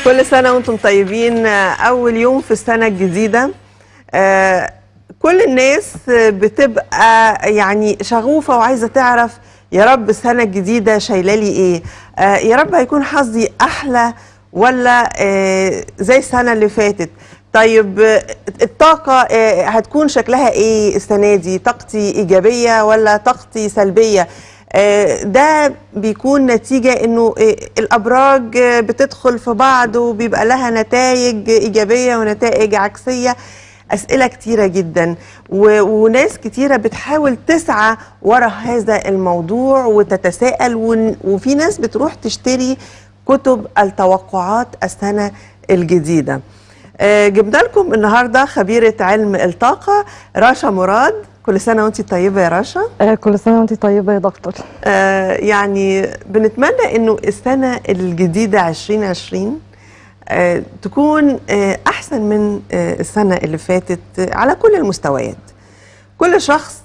كل سنة وانتم طيبين أول يوم في السنة الجديدة آه، كل الناس بتبقى يعني شغوفة وعايزة تعرف يا رب السنة الجديدة شايلة لي إيه آه، يا رب هيكون حظي أحلى ولا آه، زي السنة اللي فاتت طيب آه، الطاقة آه، هتكون شكلها إيه السنة دي طاقتي إيجابية ولا طاقتي سلبية آه، ده بيكون نتيجة انه آه، الابراج آه، بتدخل في بعض وبيبقى لها نتائج ايجابية ونتائج عكسية اسئلة كتيرة جدا و- وناس كتيرة بتحاول تسعى ورا هذا الموضوع وتتساءل ون- وفي ناس بتروح تشتري كتب التوقعات السنة الجديدة آه، جبنا لكم النهارده خبيرة علم الطاقة رشا مراد كل سنة وانت طيبة يا رشا آه، كل سنة وانت طيبة يا دكتور آه، يعني بنتمنى انه السنه الجديده 2020 آه، تكون آه، احسن من آه، السنه اللي فاتت آه، على كل المستويات كل شخص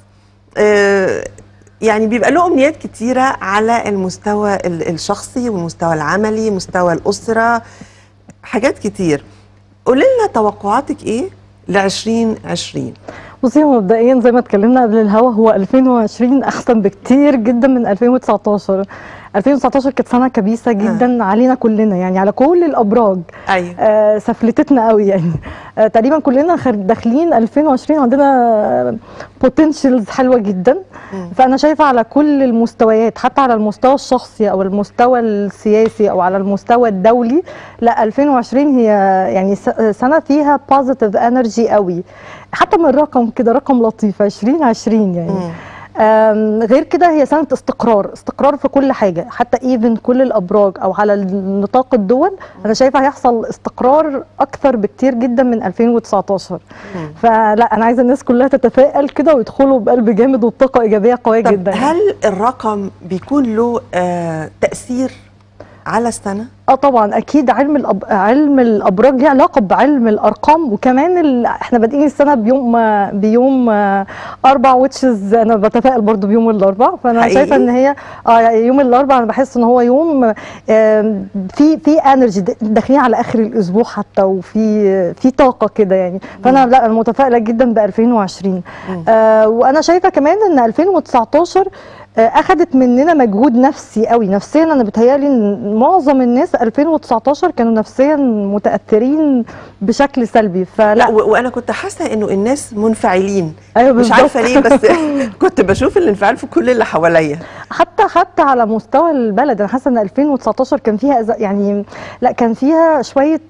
آه، يعني بيبقى له امنيات كتيره على المستوى ال- الشخصي والمستوى العملي مستوى الاسره حاجات كتير قولي لنا توقعاتك ايه ل 2020 بصي هو مبدئيا زي ما اتكلمنا قبل الهوا هو 2020 احسن بكتير جدا من 2019 2019 كانت سنة كبيسة جدا علينا كلنا يعني على كل الابراج ايوه آه سفلتتنا قوي يعني آه تقريبا كلنا خر- داخلين 2020 عندنا بوتنشالز حلوه جدا فانا شايفه على كل المستويات حتى على المستوى الشخصي او المستوى السياسي او على المستوى الدولي لا 2020 هي يعني س- سنه فيها بوزيتيف انرجي قوي حتى من الرقم كده رقم لطيف 2020 يعني مم. آم، غير كده هي سنة استقرار استقرار في كل حاجة حتى ايفن كل الأبراج أو على نطاق الدول أنا شايفة هيحصل استقرار أكثر بكتير جدا من 2019 مم. فلا أنا عايزة الناس كلها تتفائل كده ويدخلوا بقلب جامد وبطاقة إيجابية قوية طب جدا هل الرقم بيكون له آه تأثير على السنة؟ اه طبعا اكيد علم الأب... علم الابراج ليه علاقه بعلم الارقام وكمان ال... احنا بادئين السنه بيوم بيوم آه، اربع ويتشز انا بتفائل برضو بيوم الاربع فانا حقيقي؟ شايفه ان هي اه يعني يوم الاربع انا بحس ان هو يوم آم، في في انرجي داخلين على اخر الاسبوع حتى وفي في طاقه كده يعني فانا لا انا متفائله جدا ب 2020 آه وانا شايفه كمان ان 2019 آه، اخذت مننا مجهود نفسي قوي نفسيا انا بتهيالي ان معظم الناس 2019 كانوا نفسيا متاثرين بشكل سلبي لا فلا و- وانا كنت حاسه انه الناس منفعلين ايوه مش بالظبط. عارفه ليه بس كنت بشوف الانفعال في كل اللي حواليا حتى حتى على مستوى البلد انا حاسه ان 2019 كان فيها إز- يعني لا كان فيها شويه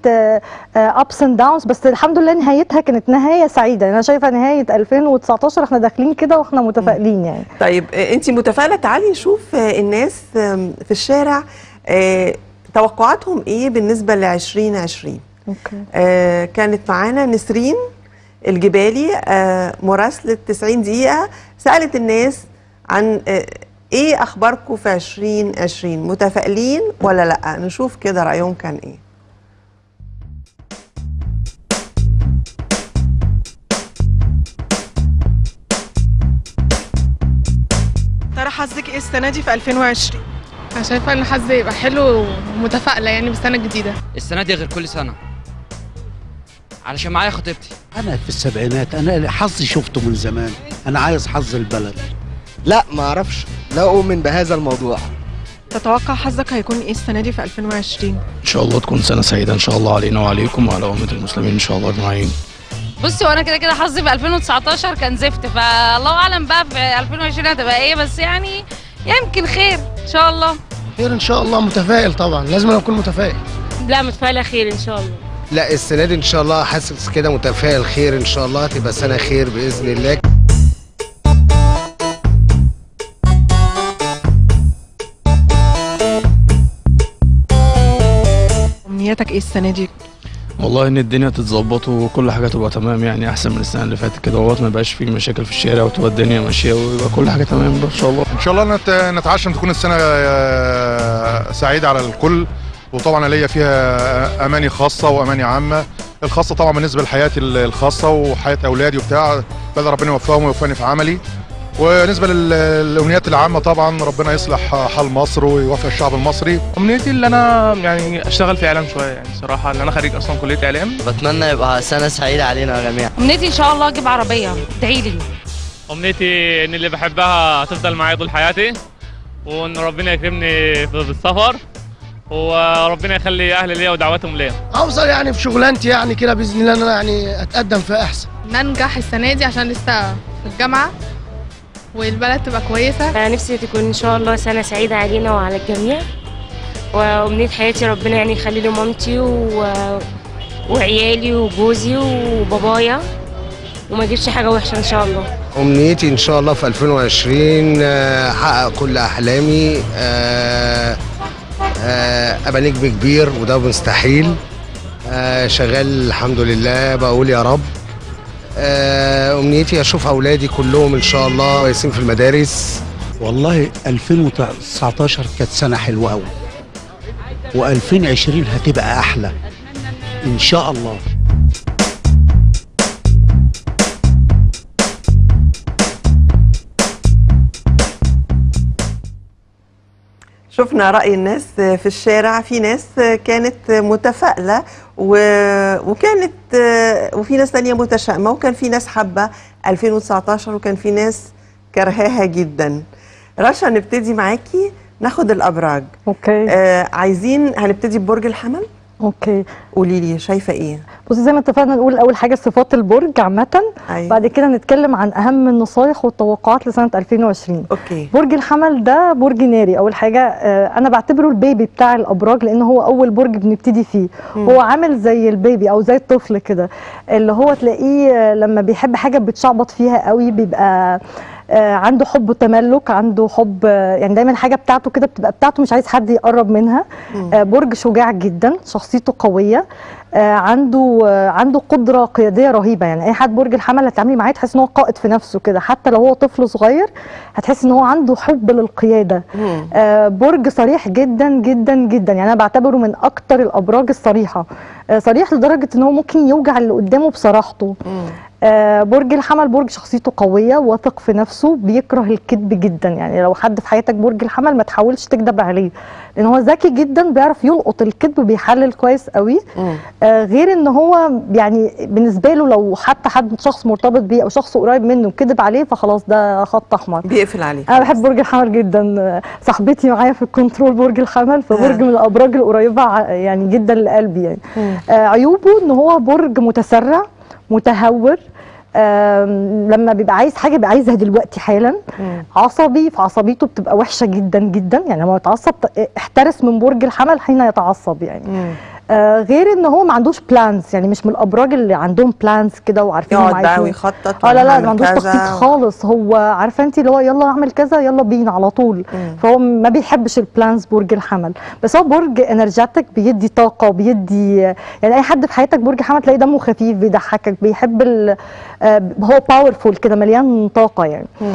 ابس اند داونز بس الحمد لله نهايتها كانت نهايه سعيده انا شايفه نهايه 2019 احنا داخلين كده واحنا متفائلين يعني طيب انت متفائله تعالي نشوف آه، الناس آم، في الشارع آه، توقعاتهم ايه بالنسبه ل 2020 اوكي آه، كانت معانا نسرين الجبالي آه، مراسلة 90 دقيقة سألت الناس عن آه، ايه اخباركم في 2020 متفائلين ولا لا نشوف كده رأيهم كان ايه ترى حظك ايه السنه دي في 2020 انا شايفه ان حظي يبقى حلو ومتفائله يعني بالسنه الجديده السنه دي غير كل سنه علشان معايا خطيبتي أنا في السبعينات أنا حظي شفته من زمان أنا عايز حظ البلد لا ما اعرفش لا اؤمن بهذا الموضوع تتوقع حظك هيكون ايه السنه دي في 2020 ان شاء الله تكون سنه سعيده ان شاء الله علينا وعليكم وعلى امه المسلمين ان شاء الله اجمعين بصي وانا كده كده حظي في 2019 كان زفت فالله اعلم بقى في 2020 هتبقى ايه بس يعني يمكن خير ان شاء الله خير ان شاء الله متفائل طبعا لازم اكون متفائل لا متفائله خير ان شاء الله لا السنه دي ان شاء الله حاسس كده متفائل خير ان شاء الله تبقى سنه خير باذن الله امنياتك ايه السنه دي والله ان الدنيا تتظبط وكل حاجه تبقى تمام يعني احسن من السنه اللي فاتت كده وقت ما يبقاش فيه مشاكل في الشارع وتبقى الدنيا ماشيه ويبقى كل حاجه تمام ان شاء الله ان شاء الله نت- نتعشى ان تكون السنه آه، سعيده على الكل وطبعا ليا فيها اماني خاصه واماني عامه الخاصه طبعا بالنسبه لحياتي ال- الخاصه وحياه اولادي وبتاع بدأ ربنا يوفقهم ويوفقني في عملي وبالنسبه للامنيات العامه طبعا ربنا يصلح حال مصر ويوفق الشعب المصري امنيتي اللي انا يعني اشتغل في اعلام شويه يعني صراحه اللي انا خريج اصلا كليه اعلام بتمنى يبقى سنه سعيده علينا جميعا امنيتي ان شاء الله اجيب عربيه ادعي لي امنيتي ان اللي بحبها تفضل معايا طول حياتي وان ربنا يكرمني في السفر وربنا يخلي اهلي ليا ودعواتهم ليا اوصل يعني في شغلانتي يعني كده باذن الله ان انا يعني اتقدم فيها احسن ننجح السنه دي عشان لسه في الجامعه والبلد تبقى كويسه أنا نفسي تكون إن شاء الله سنة سعيدة علينا وعلى الجميع وأمنية حياتي ربنا يعني يخلي لي مامتي و... وعيالي وجوزي وبابايا وما اجيبش حاجة وحشة إن شاء الله امنيتي ان شاء الله في 2020 آه، احقق كل احلامي آه، آه، ابقى نجم كبير وده مستحيل آه، شغال الحمد لله بقول يا رب آه، امنيتي اشوف اولادي كلهم ان شاء الله كويسين في المدارس والله 2019 كانت سنه حلوه قوي و2020 هتبقى احلى ان شاء الله شفنا رأي الناس في الشارع في ناس كانت متفائلة و... وكانت وفي ناس تانية متشائمة وكان في ناس حابة 2019 وكان في ناس كرهاها جدا رشا نبتدي معاكي ناخد الأبراج اوكي آه عايزين هنبتدي ببرج الحمل اوكي قولي لي شايفة ايه بصي زي ما اتفقنا نقول اول حاجه صفات البرج عامه أيوة. بعد كده نتكلم عن اهم النصايح والتوقعات لسنه 2020 اوكي برج الحمل ده برج ناري اول حاجه آه، انا بعتبره البيبي بتاع الابراج لان هو اول برج بنبتدي فيه مم. هو عامل زي البيبي او زي الطفل كده اللي هو تلاقيه آه، لما بيحب حاجه بتشعبط فيها قوي بيبقى آه، عنده حب تملك عنده حب آه، يعني دايما الحاجه بتاعته كده بتبقى بتاعته مش عايز حد يقرب منها مم. آه، برج شجاع جدا شخصيته قويه آه، عنده آه، عنده قدره قياديه رهيبه يعني اي حد برج الحمل هتتعاملي معاه تحس ان هو قائد في نفسه كده حتى لو هو طفل صغير هتحس ان هو عنده حب للقياده مم. آه، برج صريح جدا جدا جدا يعني انا بعتبره من اكتر الابراج الصريحه آه، صريح لدرجه ان هو ممكن يوجع اللي قدامه بصراحته مم. آه، برج الحمل برج شخصيته قويه واثق في نفسه بيكره الكذب جدا يعني لو حد في حياتك برج الحمل ما تحاولش تكذب عليه لان هو ذكي جدا بيعرف يلقط الكذب بيحلل كويس قوي مم. آه، غير ان هو يعني بالنسبه له لو حتى حد شخص مرتبط بيه او شخص قريب منه كذب عليه فخلاص ده خط احمر بيقفل عليه انا بحب برج الحمل جدا آه، صاحبتي معايا في الكنترول برج الحمل فبرج آه. من الابراج القريبه ع- يعني جدا لقلبي يعني مم. آه، عيوبه ان هو برج متسرع متهور آم، لما بيبقى عايز حاجه بيبقى عايزها دلوقتي حالا مم. عصبي فعصبيته بتبقى وحشه جدا جدا يعني لما يتعصب ت- احترس من برج الحمل حين يتعصب يعني مم. آه غير ان هو ما عندوش بلانز يعني مش من الابراج اللي عندهم بلانز كده وعارفين هم يقعد بقى عايزين ويخطط اه لا لا وهنعمل ما عندوش كذا. تخطيط خالص هو عارفه انت اللي هو يلا اعمل كذا يلا بينا على طول مم. فهو ما بيحبش البلانز برج الحمل بس هو برج انرجيتك بيدي طاقه وبيدي يعني اي حد في حياتك برج حمل تلاقيه دمه خفيف بيضحكك بيحب ال... آه، هو باورفول كده مليان طاقه يعني مم.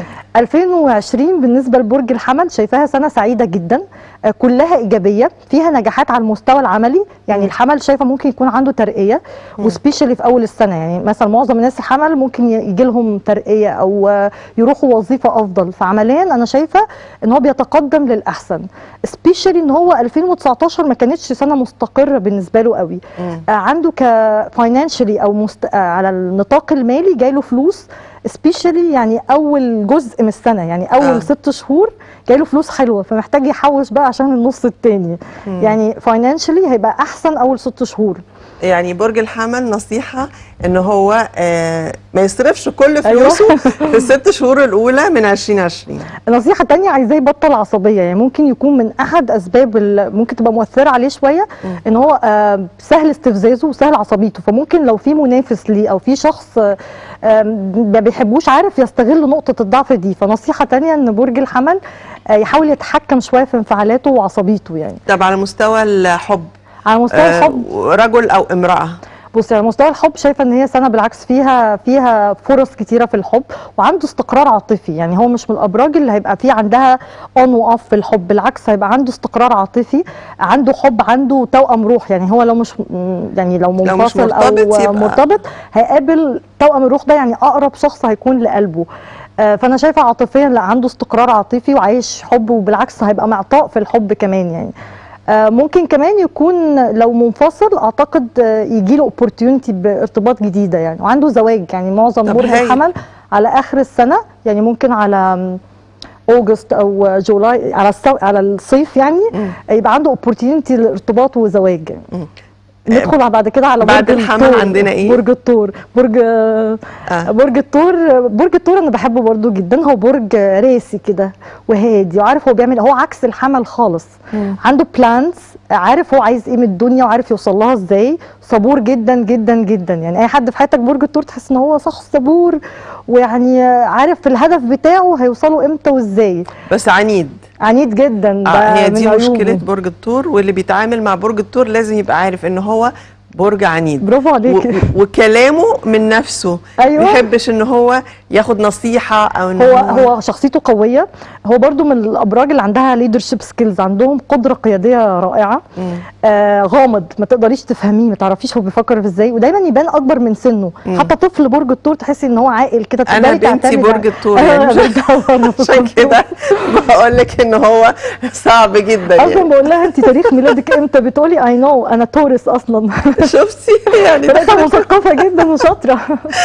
2020 بالنسبه لبرج الحمل شايفاها سنه سعيده جدا آه، كلها ايجابيه فيها نجاحات على المستوى العملي يعني الحمل شايفه ممكن يكون عنده ترقيه وسبيشالي في اول السنه يعني مثلا معظم الناس الحمل ممكن يجي لهم ترقيه او آه، يروحوا وظيفه افضل فعمليا انا شايفه ان هو بيتقدم للاحسن سبيشالي ان هو 2019 ما كانتش سنه مستقره بالنسبه له قوي مم. آه، عنده كفاينانشالي او مست... آه، على النطاق المالي جاي له فلوس سبيشالي يعني اول جزء من السنه يعني اول آه. آه. ست شهور جاي له فلوس حلوه فمحتاج يحوش بقى عشان النص التاني مم. يعني فاينانشالي هيبقى احسن اول ست شهور يعني برج الحمل نصيحة ان هو آه ما يصرفش كل أيوة. فلوسه في الست شهور الاولى من 2020 نصيحة تانية عايزاه يبطل عصبية يعني ممكن يكون من أحد أسباب اللي ممكن تبقى مؤثرة عليه شوية إن هو آه، سهل استفزازه وسهل عصبيته فممكن لو في منافس ليه أو في شخص آه، آم، ما بيحبوش عارف يستغل نقطة الضعف دي فنصيحة تانية إن برج الحمل آه، يحاول يتحكم شوية في انفعالاته وعصبيته يعني طب على مستوى الحب على مستوى آه الحب رجل او امرأة بصي على مستوى الحب شايفه ان هي سنه بالعكس فيها فيها فرص كتيره في الحب وعنده استقرار عاطفي يعني هو مش من الابراج اللي هيبقى فيه عندها اون واوف في الحب بالعكس هيبقى عنده استقرار عاطفي عنده حب عنده توأم روح يعني هو لو مش م- يعني لو مش منفصل مرتبط او يبقى- مرتبط هيقابل توأم الروح ده يعني اقرب شخص هيكون لقلبه آه، فانا شايفه عاطفيا لا عنده استقرار عاطفي وعايش حب وبالعكس هيبقى معطاء في الحب كمان يعني آه، ممكن كمان يكون لو منفصل اعتقد يجي له اوبورتيونيتي بارتباط جديده يعني وعنده زواج يعني معظم طب برج هايل. الحمل على اخر السنه يعني ممكن على اوجست او جولاي على الصو... على الصيف يعني يبقى عنده اوبورتيونيتي للارتباط وزواج يعني. ندخل بعد كده على بعد برج الحمل الثور. عندنا إيه؟ برج الثور برج آه. برج الثور برج الثور انا بحبه برضو جدا هو برج راسي كده وهادي وعارف هو بيعمل هو عكس الحمل خالص عنده بلانز عارف هو عايز ايه من الدنيا وعارف يوصل لها ازاي صبور جدا جدا جدا يعني اي حد في حياتك برج الثور تحس ان هو شخص صبور ويعني عارف الهدف بتاعه هيوصلوا امتى وازاي بس عنيد عنيد جدا ده آه هي من دي عيوبه. مشكله برج الثور واللي بيتعامل مع برج الثور لازم يبقى عارف ان هو برج عنيد برافو عليك و- و- وكلامه من نفسه أيوة. ما يحبش ان هو ياخد نصيحه او ان هو هو, هو شخصيته قويه هو برضو من الابراج اللي عندها ليدرشيب سكيلز عندهم قدره قياديه رائعه آه غامض ما تقدريش تفهميه ما تعرفيش هو بيفكر في ازاي ودايما يبان اكبر من سنه مم. حتى طفل برج الثور تحسي ان هو عاقل كده انا تقدري بنتي تعتمدي برج عليه. الثور أيوة، يعني أنا برج عشان كده بقول لك ان هو صعب جدا اصلا يعني بقول لها انت تاريخ ميلادك امتى بتقولي اي نو انا تورس اصلا شفتي يعني بقيت مثقفه جدا وشاطره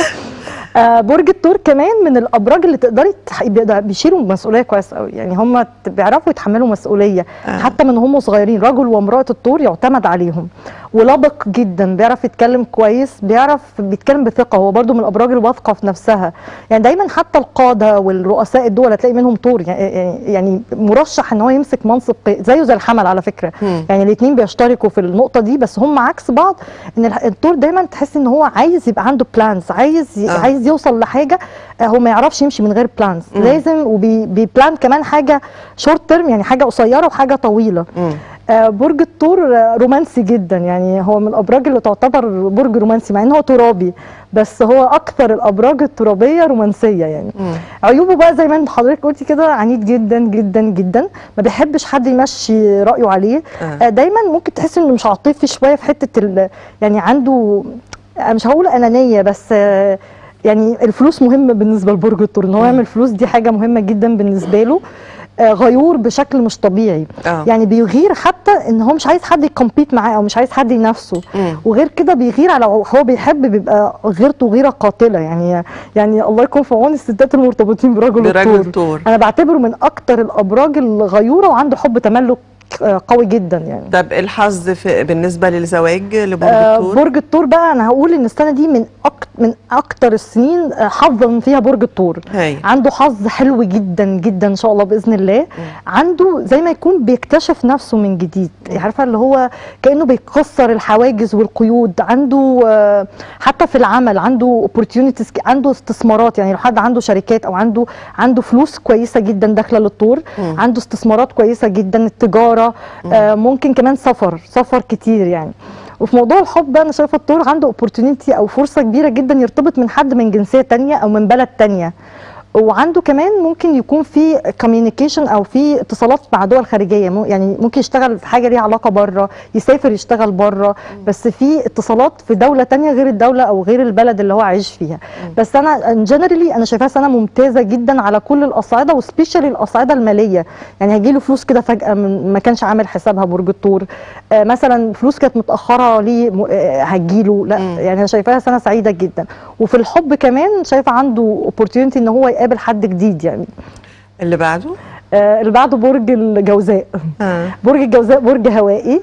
آه، برج الثور كمان من الابراج اللي تقدري تح- بيقدر- بيشيلوا مسؤوليه كويس قوي يعني هم بيعرفوا يتحملوا مسؤوليه آه. حتى من هم صغيرين رجل وامراه الثور يعتمد عليهم ولبق جدا بيعرف يتكلم كويس بيعرف بيتكلم بثقه هو برضو من الابراج الواثقه في نفسها يعني دايما حتى القاده والرؤساء الدول هتلاقي منهم طور يعني يعني مرشح ان هو يمسك منصب قي- زيه زي الحمل على فكره مم. يعني الاثنين بيشتركوا في النقطه دي بس هم عكس بعض ان الح- الدور دايما تحس ان هو عايز يبقى عنده بلانز عايز ي... آه. آه. عايز يوصل لحاجه آه، هو ما يعرفش يمشي من غير بلانز مم. لازم وبيبلان كمان حاجه شورت تيرم يعني حاجه قصيره وحاجه طويله مم. آه، برج الثور آه، رومانسي جدا يعني هو من الابراج اللي تعتبر برج رومانسي مع ان هو ترابي بس هو اكثر الابراج الترابيه رومانسيه يعني مم. عيوبه بقى زي ما حضرتك قلتي كده عنيد جدا جدا جدا ما بيحبش حد يمشي رايه عليه آه. آه. دايما ممكن تحس انه مش عاطفي شويه في حته ال- يعني عنده آه، مش هقول انانيه بس آه، يعني الفلوس مهمه بالنسبه لبرج الثور ان هو يعمل فلوس دي حاجه مهمه جدا بالنسبه له آه، غيور بشكل مش طبيعي آه. يعني بيغير حتى ان هو مش عايز حد يكمبيت معاه او مش عايز حد ينافسه مم. وغير كده بيغير على هو بيحب بيبقى غيرته غيره قاتله يعني يعني الله يكون في عون الستات المرتبطين برجل برجل الثور الثور. انا بعتبره من اكتر الابراج الغيوره وعنده حب تملك آه، قوي جدا يعني طب الحظ في بالنسبه للزواج لبرج آه، الثور برج الثور بقى انا هقول ان السنه دي من أك... من اكتر السنين آه، حظا فيها برج الثور هاي عنده حظ حلو جدا جدا ان شاء الله باذن الله عنده زي ما يكون بيكتشف نفسه من جديد عارفه اللي هو كانه بيكسر الحواجز والقيود عنده آه، حتى في العمل عنده اوبورتيونيتيز عنده استثمارات يعني لو حد عنده شركات او عنده عنده فلوس كويسه جدا داخله للطور مم. عنده استثمارات كويسه جدا التجاره آه، ممكن كمان سفر سفر كتير يعني وفي موضوع الحب بقى انا شايفه الطور عنده اوبورتونيتي او فرصه كبيره جدا يرتبط من حد من جنسيه تانية او من بلد تانية وعنده كمان ممكن يكون في كوميونيكيشن او في اتصالات مع دول خارجيه مو- يعني ممكن يشتغل في حاجه ليها علاقه بره يسافر يشتغل بره بس في اتصالات في دوله تانية غير الدوله او غير البلد اللي هو عايش فيها بس انا جنرالي انا شايفاها سنه ممتازه جدا على كل الاصعده وسبيشالي الاصعده الماليه يعني هيجي له فلوس كده فجاه من ما كانش عامل حسابها برج الثور آه مثلا فلوس كانت متاخره ليه م- آه هتجيله لا يعني انا شايفاها سنه سعيده جدا وفي الحب كمان شايفه عنده اوبورتيونيتي ان هو يقابل حد جديد يعني اللي بعده آه اللي بعده برج الجوزاء آه. برج الجوزاء برج هوائي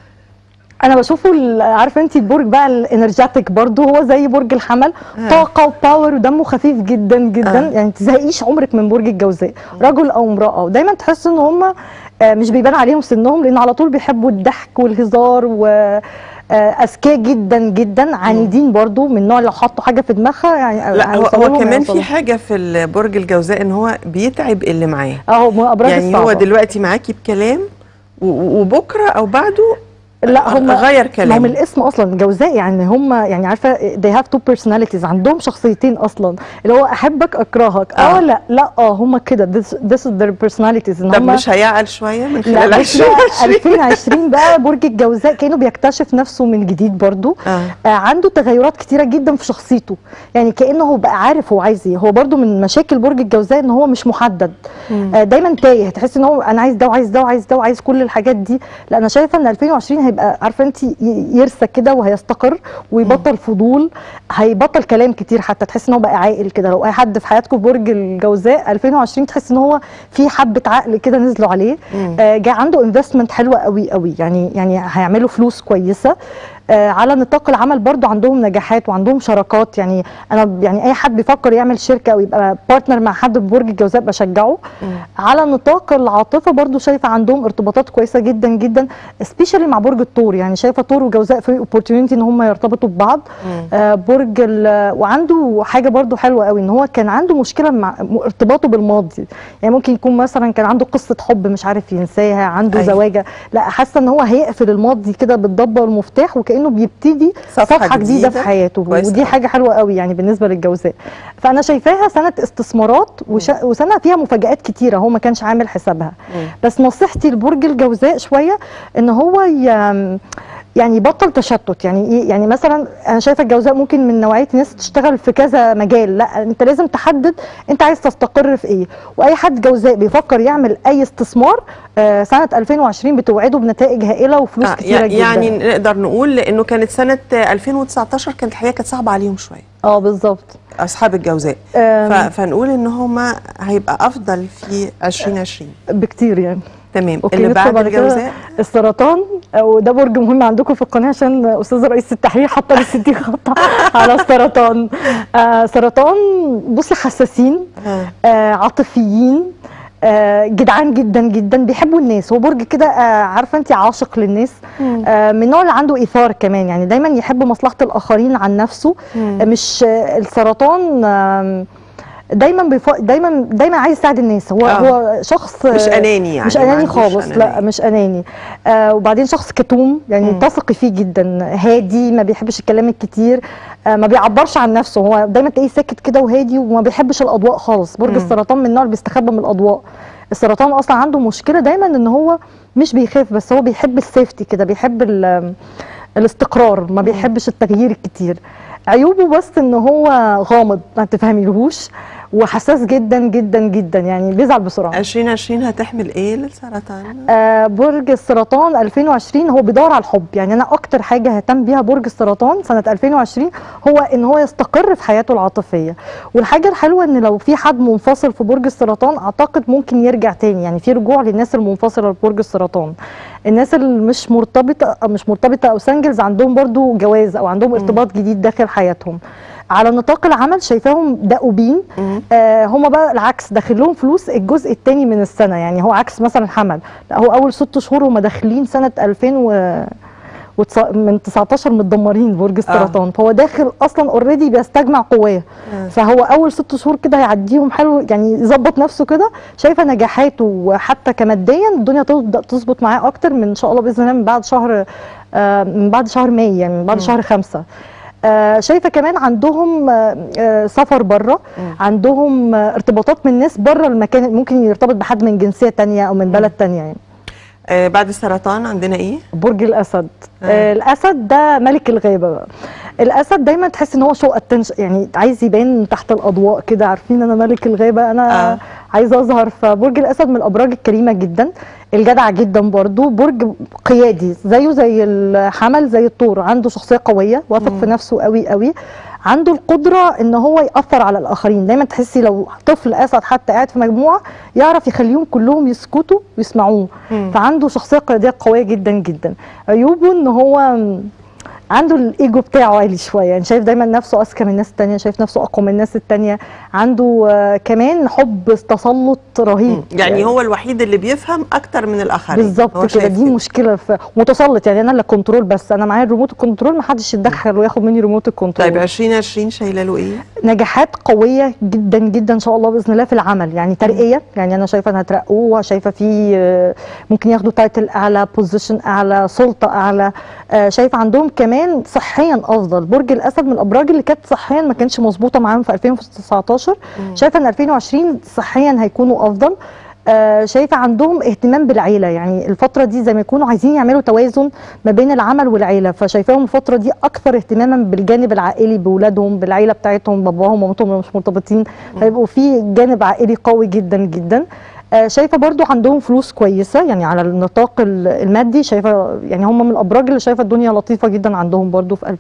انا بشوفه ال- عارفه انت البرج بقى الانرجاتيك برضو هو زي برج الحمل آه. طاقه وباور ودمه خفيف جدا جدا آه. يعني تزهقيش عمرك من برج الجوزاء رجل او امراه ودايما تحس ان هم مش بيبان عليهم سنهم لان على طول بيحبوا الضحك والهزار و آه، اذكياء جدا جدا عنيدين برضو من نوع لو حطوا حاجه في دماغها يعني لا هو, هيوصلوا هو لهم كمان في هيوصلوا. حاجه في برج الجوزاء ان هو بيتعب اللي معاه اهو من الابراج يعني هو الصعبة. دلوقتي معاكي بكلام و- و- وبكره او بعده لا هم غير ما كلامه هم الاسم اصلا جوزاء يعني هم يعني عارفه they have two personalities عندهم شخصيتين اصلا اللي هو احبك اكرهك اه, آه. لا لا اه هم كده this, this is their personalities ان طب هم مش هيعقل شويه من لا خلال بس بقى 2020 2020 بقى برج الجوزاء كانه بيكتشف نفسه من جديد برضو آه. آه عنده تغيرات كتيره جدا في شخصيته يعني كانه هو بقى عارف هو عايز ايه هو برضو من مشاكل برج الجوزاء ان هو مش محدد مم. آه دايما تايه تحس ان هو انا عايز ده وعايز ده وعايز ده وعايز كل الحاجات دي لا انا شايفه ان 2020 هيبقى عارفه انت ي- يرسى كده وهيستقر ويبطل فضول هيبطل كلام كتير حتى تحس ان هو بقى عاقل كده لو اي حد في حياتكم برج الجوزاء 2020 تحس ان هو في حبه عقل كده نزلوا عليه مم. آه جاء عنده انفستمنت حلوه قوي قوي يعني يعني هيعملوا فلوس كويسه آه على نطاق العمل برضو عندهم نجاحات وعندهم شراكات يعني انا يعني اي حد بيفكر يعمل شركه او يبقى بارتنر مع حد ببرج الجوزاء بشجعه على نطاق العاطفه برضو شايفه عندهم ارتباطات كويسه جدا جدا سبيشالي مع برج الثور يعني شايفه ثور وجوزاء في اوبورتيونيتي ان هم يرتبطوا ببعض آه برج ال- وعنده حاجه برضو حلوه قوي ان هو كان عنده مشكله مع م- ارتباطه بالماضي يعني ممكن يكون مثلا كان عنده قصه حب مش عارف ينساها عنده أيوة. زواجه لا حاسه ان هو هيقفل الماضي كده بالضبه والمفتاح وكانه بيبتدي صفحة صفحه, صفحة جديده, جديدة. في حياته كويس ودي أوي. حاجه حلوه قوي يعني بالنسبه للجوزاء فانا شايفاها سنه استثمارات وش... وسنه فيها مفاجات كتيره هو ما كانش عامل حسابها بس نصيحتي لبرج الجوزاء شويه ان هو ي... يعني يبطل تشتت يعني ايه يعني مثلا انا شايفه الجوزاء ممكن من نوعيه الناس تشتغل في كذا مجال لا انت لازم تحدد انت عايز تستقر في ايه واي حد جوزاء بيفكر يعمل اي استثمار آه سنه 2020 بتوعده بنتائج هائله وفلوس آه كتيره جدا يعني نقدر نقول لانه كانت سنه 2019 كانت الحقيقه كانت صعبه عليهم شويه اه بالظبط اصحاب الجوزاء آم. ف- فنقول ان هم هيبقى افضل في 2020 بكتير يعني تمام اوكي اللي ندخل بعد كده الجوزاء السرطان وده برج مهم عندكم في القناه عشان استاذ رئيس التحرير حط لي 60 خط على السرطان آه سرطان بصي حساسين آه عاطفيين آه جدعان جدا جدا بيحبوا الناس هو برج كده آه عارفه انت عاشق للناس آه من النوع اللي عنده ايثار كمان يعني دايما يحب مصلحه الاخرين عن نفسه آه مش آه السرطان آه دايما بيف... دايما دايما عايز يساعد الناس هو آه. هو شخص مش أناني يعني، مش ما اناني عندوش خالص لا أنانية. مش اناني آه وبعدين شخص كتوم يعني مم. تثقي فيه جدا هادي ما بيحبش الكلام الكتير آه ما بيعبرش عن نفسه هو دايما تلاقيه ساكت كده وهادي وما بيحبش الاضواء خالص برج مم. السرطان من النوع اللي بيستخبى من الاضواء السرطان اصلا عنده مشكله دايما ان هو مش بيخاف بس هو بيحب السيفتي كده بيحب ال- الاستقرار ما بيحبش التغيير الكتير عيوبه بس ان هو غامض ما تفهميلهوش وحساس جدا جدا جدا يعني بيزعل بسرعه 2020 هتحمل ايه للسرطان آه برج السرطان 2020 هو بيدور على الحب يعني انا اكتر حاجه ههتم بيها برج السرطان سنه 2020 هو ان هو يستقر في حياته العاطفيه والحاجه الحلوه ان لو في حد منفصل في برج السرطان اعتقد ممكن يرجع تاني يعني في رجوع للناس المنفصله لبرج السرطان الناس اللي مش مرتبطه أو مش مرتبطه او سنجلز عندهم برضو جواز او عندهم ارتباط جديد داخل حياتهم على نطاق العمل شايفاهم دؤوبين آه هم بقى العكس داخل لهم فلوس الجزء الثاني من السنه يعني هو عكس مثلا حمل لا هو اول ست شهور هم داخلين سنه 2000 و وتس- من 19 متدمرين برج السرطان آه. فهو داخل اصلا اوريدي بيستجمع قواه آه. فهو اول ست شهور كده هيعديهم حلو يعني يظبط نفسه كده شايفه نجاحاته وحتى كماديا الدنيا تبدا تظبط معاه اكتر من ان شاء الله باذن الله من بعد شهر آه من بعد شهر ماي يعني من بعد مم. شهر خمسة آه شايفه كمان عندهم آه آه سفر بره عندهم آه ارتباطات من ناس بره المكان ممكن يرتبط بحد من جنسيه تانية او من بلد تانية يعني آه بعد السرطان عندنا ايه برج الاسد آه. آه. الاسد ده ملك الغابه بقى الاسد دايما تحس ان هو شو اتنش يعني عايز يبان تحت الاضواء كده عارفين انا ملك الغابه انا آه. آه. عايز اظهر فبرج الاسد من الابراج الكريمه جدا الجدع جدا برضو برج قيادي زيه زي الحمل زي الطور عنده شخصيه قويه واثق في نفسه قوي قوي عنده القدره ان هو ياثر على الاخرين دايما تحسي لو طفل اسد حتى قاعد في مجموعه يعرف يخليهم كلهم يسكتوا ويسمعوه مم. فعنده شخصيه قياديه قويه جدا جدا عيوبه ان هو عنده الايجو بتاعه عالي شويه يعني شايف دايما نفسه اذكى من الناس التانية شايف نفسه اقوى من الناس التانية عنده آه، كمان حب تسلط رهيب يعني هو الوحيد اللي بيفهم اكتر من الاخرين هو بالظبط كده شايف دي مشكله في متسلط يعني انا اللي كنترول بس انا معايا الريموت الكنترول ما حدش يتدخل وياخد مني ريموت الكنترول طيب 2020 شايله له ايه؟ نجاحات قويه جدا جدا ان شاء الله باذن الله في العمل يعني ترقيه يعني انا شايفه انها ترقوه شايفه في آه، ممكن ياخدوا تايتل اعلى بوزيشن اعلى سلطه اعلى آه، شايفه عندهم كمان صحيا افضل برج الاسد من الابراج اللي كانت صحيا ما كانتش مظبوطه معاهم في 2019 شايفه ان 2020 صحيا هيكونوا افضل آه، شايفه عندهم اهتمام بالعيله يعني الفتره دي زي ما يكونوا عايزين يعملوا توازن ما بين العمل والعيله فشايفاهم الفتره دي اكثر اهتماما بالجانب العائلي باولادهم بالعيله بتاعتهم باباهم ومامتهم مش مرتبطين فيبقوا في جانب عائلي قوي جدا جدا آه، شايفه برضو عندهم فلوس كويسه يعني على النطاق ال- المادي شايفه يعني هم من الابراج اللي شايفه الدنيا لطيفه جدا عندهم برضو في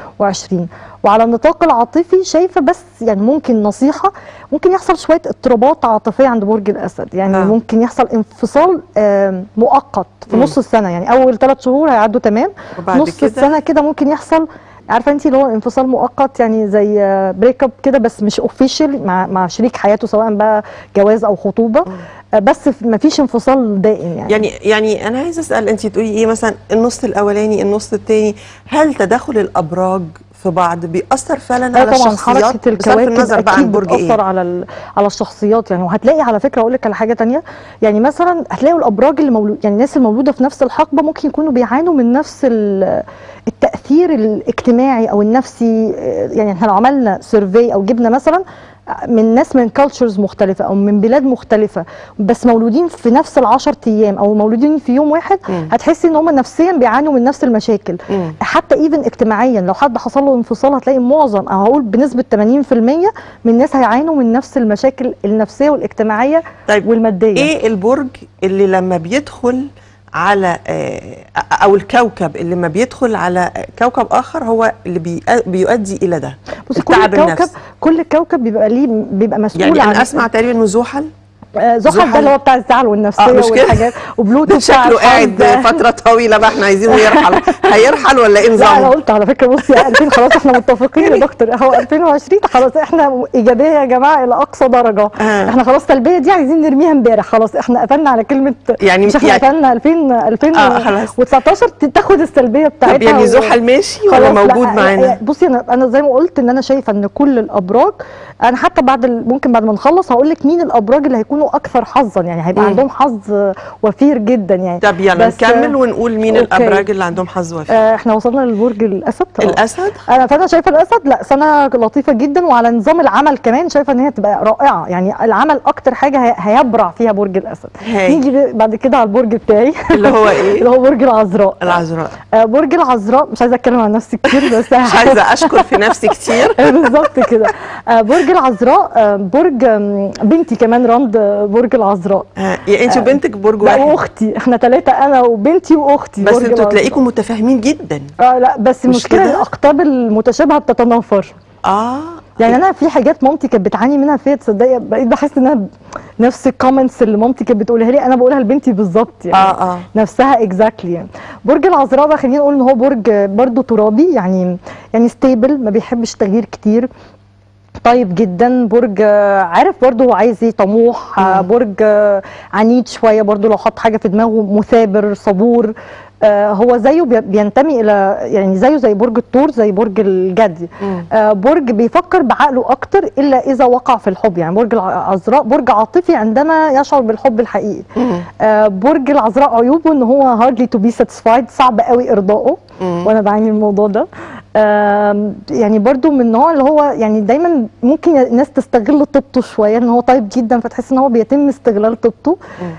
2020 وعلى النطاق العاطفي شايفه بس يعني ممكن نصيحه ممكن يحصل شويه اضطرابات عاطفيه عند برج الاسد يعني آه. آه. ممكن يحصل انفصال آه مؤقت في مم. نص السنه يعني اول ثلاث شهور هيعدوا تمام وبعد نص كده؟ السنه كده ممكن يحصل عارفه انت اللي هو انفصال مؤقت يعني زي بريك اب كده بس مش اوفيشال مع مع شريك حياته سواء بقى جواز او خطوبه آه، بس ما فيش انفصال دائم يعني يعني يعني انا عايزه اسال انت تقولي ايه مثلا النص الاولاني النص الثاني هل تداخل الابراج في بعض بيأثر فعلا اه على طبعا الشخصيات حركه بصرف الكواكب النظر بقى عن اكيد برج بتاثر ايه على ال- على الشخصيات يعني وهتلاقي على فكره اقول لك على حاجه تانية يعني مثلا هتلاقوا الابراج اللي مولود يعني الناس المولوده في نفس الحقبه ممكن يكونوا بيعانوا من نفس ال- التاثير الاجتماعي او النفسي آه، يعني احنا لو عملنا سيرفي او جبنا مثلا من ناس من كالتشرز مختلفة أو من بلاد مختلفة بس مولودين في نفس العشر أيام أو مولودين في يوم واحد هتحسي إن هم نفسيا بيعانوا من نفس المشاكل حتى ايفن اجتماعيا لو حد حصل له انفصال هتلاقي معظم او هقول بنسبه 80% من الناس هيعانوا من نفس المشاكل النفسيه والاجتماعيه طيب والماديه ايه البرج اللي لما بيدخل على آه، او الكوكب اللي لما بيدخل على كوكب اخر هو اللي بي- بيؤدي الى ده بصي كل التعب كوكب النفسي كل كوكب بيبقى ليه بيبقى مسؤول يعني عن انا اسمع تقريبا انه زحل آه، زحل ده اللي هو بتاع الزعل والنفسيه آه، مش كده؟ والحاجات وبلوتو ده بتاع شكله قاعد الحزن. فتره طويله بقى احنا عايزينه يرحل هيرحل ولا ايه لا انا نظامه قلت على فكره بصي يا 2000 خلاص احنا متفقين يا دكتور هو 2020 خلاص احنا ايجابيه يا جماعه الى اقصى درجه آه. احنا خلاص السلبيه دي عايزين نرميها امبارح خلاص احنا قفلنا على كلمه يعني- مش احنا يعني- قفلنا 2000 آه، خلاص. 2019 تاخد السلبيه بتاعتها طب يعني و- زحل ماشي ولا خلاص، لا، موجود معانا بصي انا انا زي ما قلت ان انا شايفه ان كل الابراج انا حتى بعد ال- ممكن بعد ما نخلص هقول لك مين الابراج اللي هيكونوا اكثر حظا يعني هيبقى مم. عندهم حظ وفير جدا يعني طب يلا بس- نكمل ونقول مين أوكي. الابراج اللي عندهم حظ وفي آه، احنا وصلنا للبرج الاسد آه. الاسد انا فانا شايفه الاسد لا سنه لطيفه جدا وعلى نظام العمل كمان شايفه ان هي تبقى رائعه يعني العمل اكتر حاجه هي- هيبرع فيها برج الاسد هاي. نيجي بعد كده على البرج بتاعي اللي هو ايه اللي هو برج العذراء العذراء آه، برج العذراء مش عايزه اتكلم عن نفسي كتير بس مش عايزه اشكر في نفسي كتير بالظبط كده آه، برج العذراء آه، برج آم، بنتي كمان رمض آه، برج العذراء آه، يا انت وبنتك برج لا واحد واختي احنا ثلاثه انا وبنتي واختي بس برج انتوا العذراء. تلاقيكم متفاهمين جدا اه لا بس مش المشكله كده؟ الاقطاب المتشابهه بتتنافر اه يعني انا في حاجات مامتي كانت بتعاني منها فيا تصدقي بقيت بحس انها نفس الكومنتس اللي مامتي كانت بتقولها لي انا بقولها لبنتي بالظبط يعني اه اه نفسها اكزاكتلي يعني برج العذراء بقى خلينا نقول ان هو برج برضه ترابي يعني يعني ستيبل ما بيحبش تغيير كتير طيب جدا برج آه، عارف برضه هو عايز ايه طموح آه، برج آه، عنيد شويه برضه لو حط حاجه في دماغه مثابر صبور آه، هو زيه بي- بينتمي الى يعني زيه زي برج الثور زي برج الجدي آه، برج بيفكر بعقله اكتر الا اذا وقع في الحب يعني برج العذراء برج عاطفي عندما يشعر بالحب الحقيقي آه، برج العذراء عيوبه ان هو هاردلي تو بي ساتيسفايد صعب قوي ارضائه وانا بعاني من الموضوع ده آم، يعني برضو من النوع اللي هو يعني دايما ممكن الناس تستغل طيبته شويه ان هو طيب جدا فتحس ان هو بيتم استغلال طيبته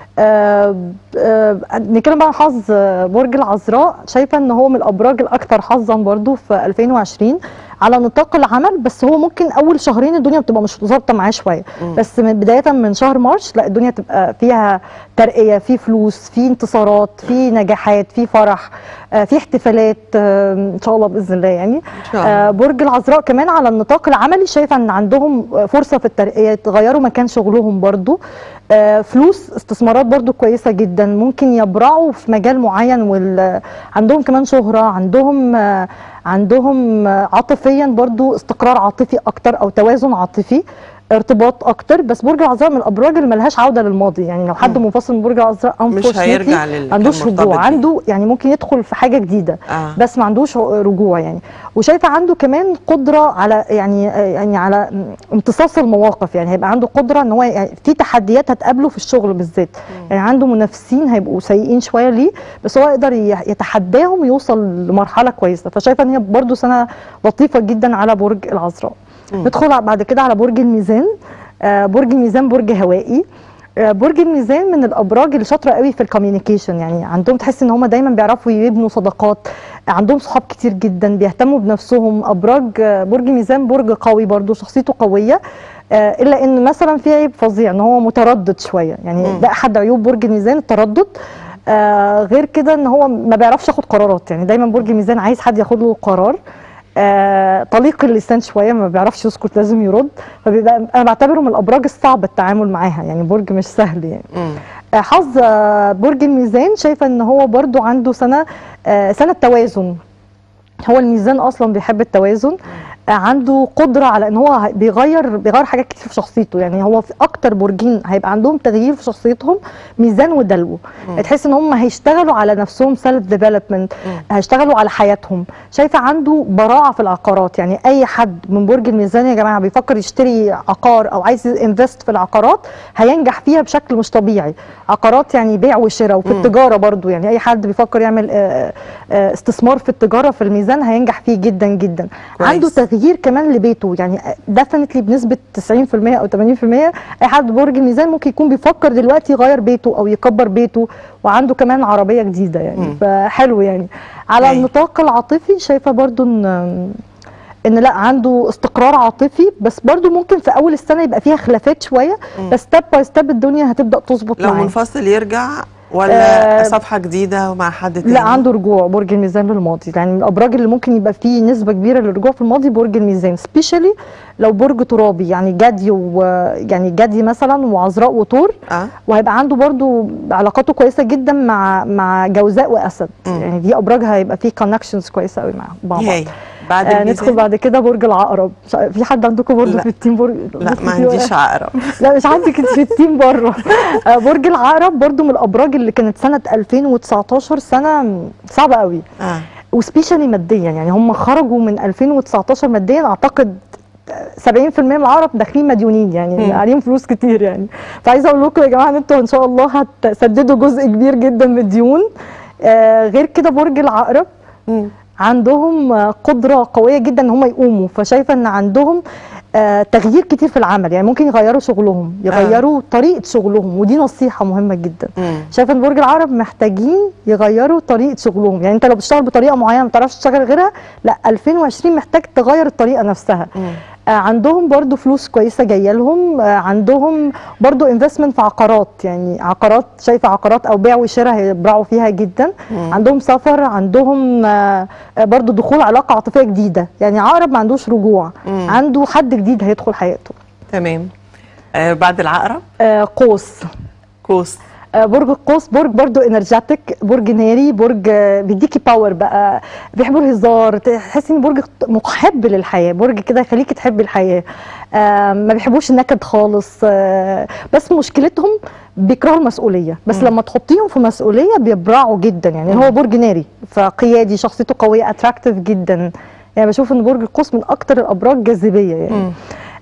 آم، آم، نتكلم بقى عن حظ آه، برج العذراء شايفه ان هو من الابراج الاكثر حظا برضو في 2020 على نطاق العمل بس هو ممكن اول شهرين الدنيا بتبقى مش ظابطه معاه شويه بس من بدايه من شهر مارس لا الدنيا تبقى فيها ترقيه في فلوس في انتصارات في نجاحات في فرح آه، في احتفالات آه، ان شاء الله باذن الله يعني شاء الله. آه، برج العذراء كمان على النطاق العملي شايفه ان عندهم آه، فرصه في الترقيه يتغيروا مكان شغلهم برضو آه، فلوس استثمارات برضو كويسه جدا ممكن يبرعوا في مجال معين وال... عندهم كمان شهره عندهم آه، عندهم آه، عاطفيا برضو استقرار عاطفي اكتر او توازن عاطفي ارتباط اكتر بس برج العذراء من الابراج اللي ملهاش عوده للماضي يعني لو حد منفصل من برج العذراء مش unfortunately هيرجع للي ما عندوش كان مرتبط رجوع بيه. عنده يعني ممكن يدخل في حاجه جديده آه. بس ما عندوش رجوع يعني وشايفه عنده كمان قدره على يعني يعني على امتصاص المواقف يعني هيبقى عنده قدره ان هو يعني في تحديات هتقابله في الشغل بالذات يعني عنده منافسين هيبقوا سيئين شويه ليه بس هو يقدر ي- يتحداهم يوصل لمرحله كويسه فشايفه ان هي برده سنه لطيفه جدا على برج العذراء مم. ندخل بعد كده على برج الميزان آه برج الميزان برج هوائي آه، برج الميزان من الابراج اللي شاطره قوي في الكوميونيكيشن يعني عندهم تحس ان هم دايما بيعرفوا يبنوا صداقات عندهم صحاب كتير جدا بيهتموا بنفسهم ابراج آه، برج ميزان برج قوي برضو شخصيته قويه آه، الا ان مثلا في عيب فظيع ان هو متردد شويه يعني مم. ده احد عيوب برج الميزان التردد آه غير كده ان هو ما بيعرفش ياخد قرارات يعني دايما برج الميزان عايز حد ياخد له قرار آه طليق اللسان شويه ما بيعرفش يسكت لازم يرد فبيبقى انا بعتبره من الابراج الصعب التعامل معاها يعني برج مش سهل يعني مم. آه، حظ آه، برج الميزان شايفه ان هو برضو عنده سنه آه، سنه توازن هو الميزان اصلا بيحب التوازن آه، عنده قدره على ان هو هي- بيغير بيغير حاجات كتير في شخصيته يعني هو في اكتر برجين هيبقى عندهم تغيير في شخصيتهم ميزان ودلو مم. تحس ان هم هيشتغلوا على نفسهم سيلف ديفلوبمنت هيشتغلوا على حياتهم شايفه عنده براعه في العقارات يعني اي حد من برج الميزان يا جماعه بيفكر يشتري عقار او عايز انفست في العقارات هينجح فيها بشكل مش طبيعي عقارات يعني بيع وشراء وفي مم. التجاره برضو يعني اي حد بيفكر يعمل آه، آه، استثمار في التجاره في الميزان هينجح فيه جدا جدا كويس. عنده تغيير كمان لبيته يعني ديفنتلي بنسبه 90% او 80% اي حد برج الميزان ممكن يكون بيفكر دلوقتي يغير بيته او يكبر بيته وعنده كمان عربيه جديده يعني مم. فحلو يعني على أي. النطاق العاطفي شايفه برضو ان ان لا عنده استقرار عاطفي بس برضو ممكن في اول السنه يبقى فيها خلافات شويه مم. بس ستيب باي ستيب الدنيا هتبدا تظبط لو معاه منفصل يرجع ولا آه، صفحه جديده مع حد تاني لا عنده رجوع برج الميزان للماضي يعني من الابراج اللي ممكن يبقى فيه نسبه كبيره للرجوع في الماضي برج الميزان سبيشالي لو برج ترابي يعني جدي ويعني جدي مثلا وعذراء وثور اه وهيبقى عنده برضو علاقاته كويسه جدا مع مع جوزاء واسد مم. يعني دي ابراج هيبقى فيه كونكشنز كويسه قوي مع مع بعض هاي بعد آه الميزان ندخل بعد كده برج العقرب مش عارف- في حد عندكم برضو لا. في التيم برج لا بصي ما في عنديش ورقة. عقرب لا مش عندك انت في التيم بره آه، برج العقرب برضو من الابراج اللي كانت سنه 2019 سنه صعبه قوي اه وسبيشالي ماديا يعني هم خرجوا من 2019 ماديا اعتقد 70% من العرب داخلين مديونين يعني مم. عليهم فلوس كتير يعني فعايزه اقول لكم يا جماعه ان انتوا ان شاء الله هتسددوا جزء كبير جدا من الديون آه غير كده برج العقرب مم. عندهم آه، قدره قويه جدا ان هم يقوموا فشايفه ان عندهم آه تغيير كتير في العمل يعني ممكن يغيروا شغلهم يغيروا طريقه شغلهم ودي نصيحه مهمه جدا مم. شايفه ان برج العقرب محتاجين يغيروا طريقه شغلهم يعني انت لو بتشتغل بطريقه معينه ما تعرفش تشتغل غيرها لا 2020 محتاج تغير الطريقه نفسها مم. آه عندهم برضو فلوس كويسه جايه لهم آه عندهم برضو انفستمنت في عقارات يعني عقارات شايفه عقارات او بيع وشراء هيبرعوا فيها جدا مم. عندهم سفر عندهم آه آه، برضو دخول علاقه عاطفيه جديده يعني عقرب ما عندوش رجوع مم. عنده حد جديد هيدخل حياته تمام آه بعد العقرب آه قوس قوس آه، برج القوس برج برضو انرجاتيك برج ناري برج آه، بيديكي باور بقى بيحبوا الهزار تحسي ان برج محب للحياه برج كده يخليكي تحبي الحياه آه، ما بيحبوش النكد خالص آه، بس مشكلتهم بيكرهوا المسؤوليه بس مم. لما تحطيهم في مسؤوليه بيبرعوا جدا يعني هو برج ناري فقيادي شخصيته قويه اتراكتيف جدا يعني بشوف ان برج القوس من اكتر الابراج جاذبيه يعني مم.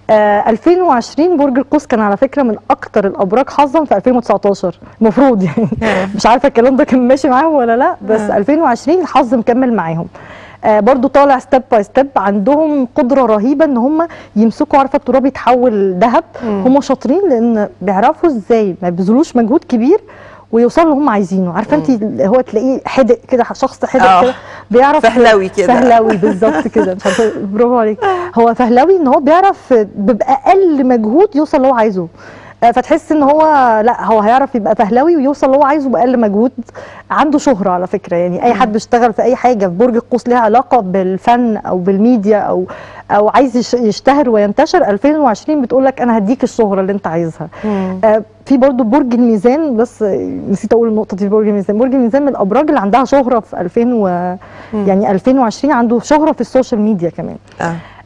آه 2020 برج القوس كان على فكره من اكتر الابراج حظا في 2019 المفروض يعني مش عارفه الكلام ده كان ماشي معاهم ولا لا بس آه. 2020 الحظ مكمل معاهم آه برضو طالع ستيب باي ستيب عندهم قدره رهيبه ان هم يمسكوا عارفه التراب يتحول ذهب مم. هم شاطرين لان بيعرفوا ازاي ما يبذلوش مجهود كبير ويوصلوا اللي هم عايزينه عارفه انت هو تلاقيه حدق كده شخص حدق آه. كده بيعرف فهلوي كده. فهلوي بالظبط كده مش عارفه برافو عليك هو فهلوي ان هو بيعرف باقل مجهود يوصل اللي هو عايزه آه، فتحس ان هو لا هو هيعرف يبقى فهلوي ويوصل اللي هو عايزه باقل مجهود عنده شهره على فكره يعني اي حد بيشتغل في اي حاجه في برج القوس ليها علاقه بالفن او بالميديا او او عايز يش- يشتهر وينتشر 2020 بتقول لك انا هديك الشهره اللي انت عايزها مم. آه، في برضو برج الميزان بس آه، نسيت اقول النقطه دي في برج الميزان برج الميزان من الابراج اللي عندها شهره في 2000 و مم. يعني 2020 عنده شهره في السوشيال ميديا كمان اه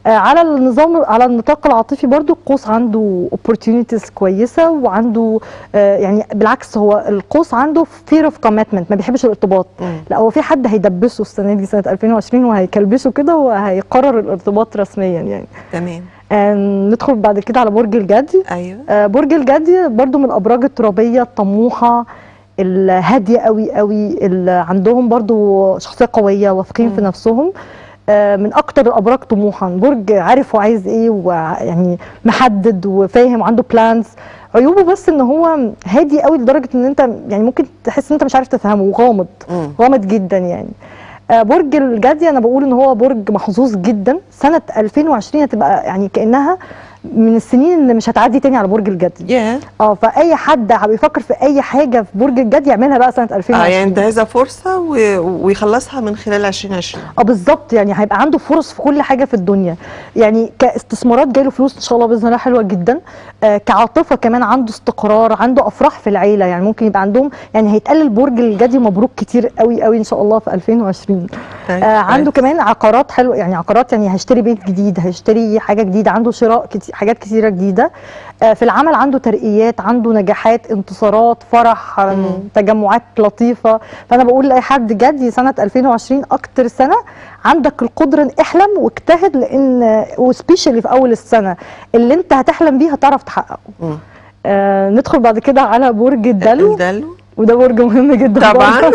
آه، على النظام على النطاق العاطفي برضو القوس عنده opportunities كويسه وعنده آه، يعني بالعكس هو القوس عنده fear of commitment ما بيحبش الارتباط لا هو في حد هيدبسه السنه دي سنه 2020 وهيكلبسه كده وهيقرر الارتباط رسميا يعني تمام آه، ندخل بعد كده على برج الجدي ايوه آه، برج الجدي برضو من الابراج الترابيه الطموحه الهاديه قوي قوي اللي عندهم برضو شخصيه قويه واثقين في نفسهم آه، من اكتر الابراج طموحا برج عارف هو عايز ايه ويعني محدد وفاهم وعنده بلانز عيوبه بس ان هو هادي قوي لدرجه ان انت يعني ممكن تحس ان انت مش عارف تفهمه وغامض غامض جدا يعني آه، برج الجدي انا بقول ان هو برج محظوظ جدا سنه 2020 هتبقى يعني كانها من السنين اللي مش هتعدي تاني على برج الجدي ياه اه فاي حد بيفكر في اي حاجه في برج الجدي يعملها بقى سنه 2020 اه يعني انتهزها فرصه و... ويخلصها من خلال 2020 اه بالظبط يعني هيبقى عنده فرص في كل حاجه في الدنيا يعني كاستثمارات جايله فلوس ان شاء الله باذن الله حلوه جدا آه كعاطفه كمان عنده استقرار عنده افراح في العيله يعني ممكن يبقى عندهم يعني هيتقلل برج الجدي مبروك كتير قوي قوي ان شاء الله في 2020 طيب، آه عنده كمان عقارات حلوه يعني عقارات يعني هيشتري بيت جديد هيشتري حاجه جديده عنده شراء كتير حاجات كتيره جديده آه في العمل عنده ترقيات عنده نجاحات انتصارات فرح آه، تجمعات لطيفه فانا بقول لاي حد جدي سنه 2020 اكتر سنه عندك القدره ان احلم واجتهد لان وسبيشالي في اول السنه اللي انت هتحلم بيه هتعرف تحققه آه ندخل بعد كده على برج الدلو الدلو وده برج مهم جدا طبعاً. برضه.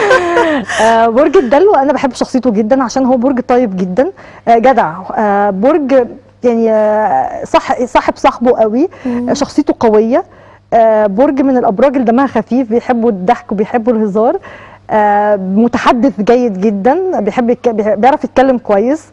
آه برج الدلو انا بحب شخصيته جدا عشان هو برج طيب جدا آه جدع آه برج يعني آه صح صاحب صاحبه قوي آه شخصيته قويه آه برج من الابراج اللي دمها خفيف بيحبوا الضحك وبيحبوا الهزار آه متحدث جيد جدا بيحب يك... بيعرف يتكلم كويس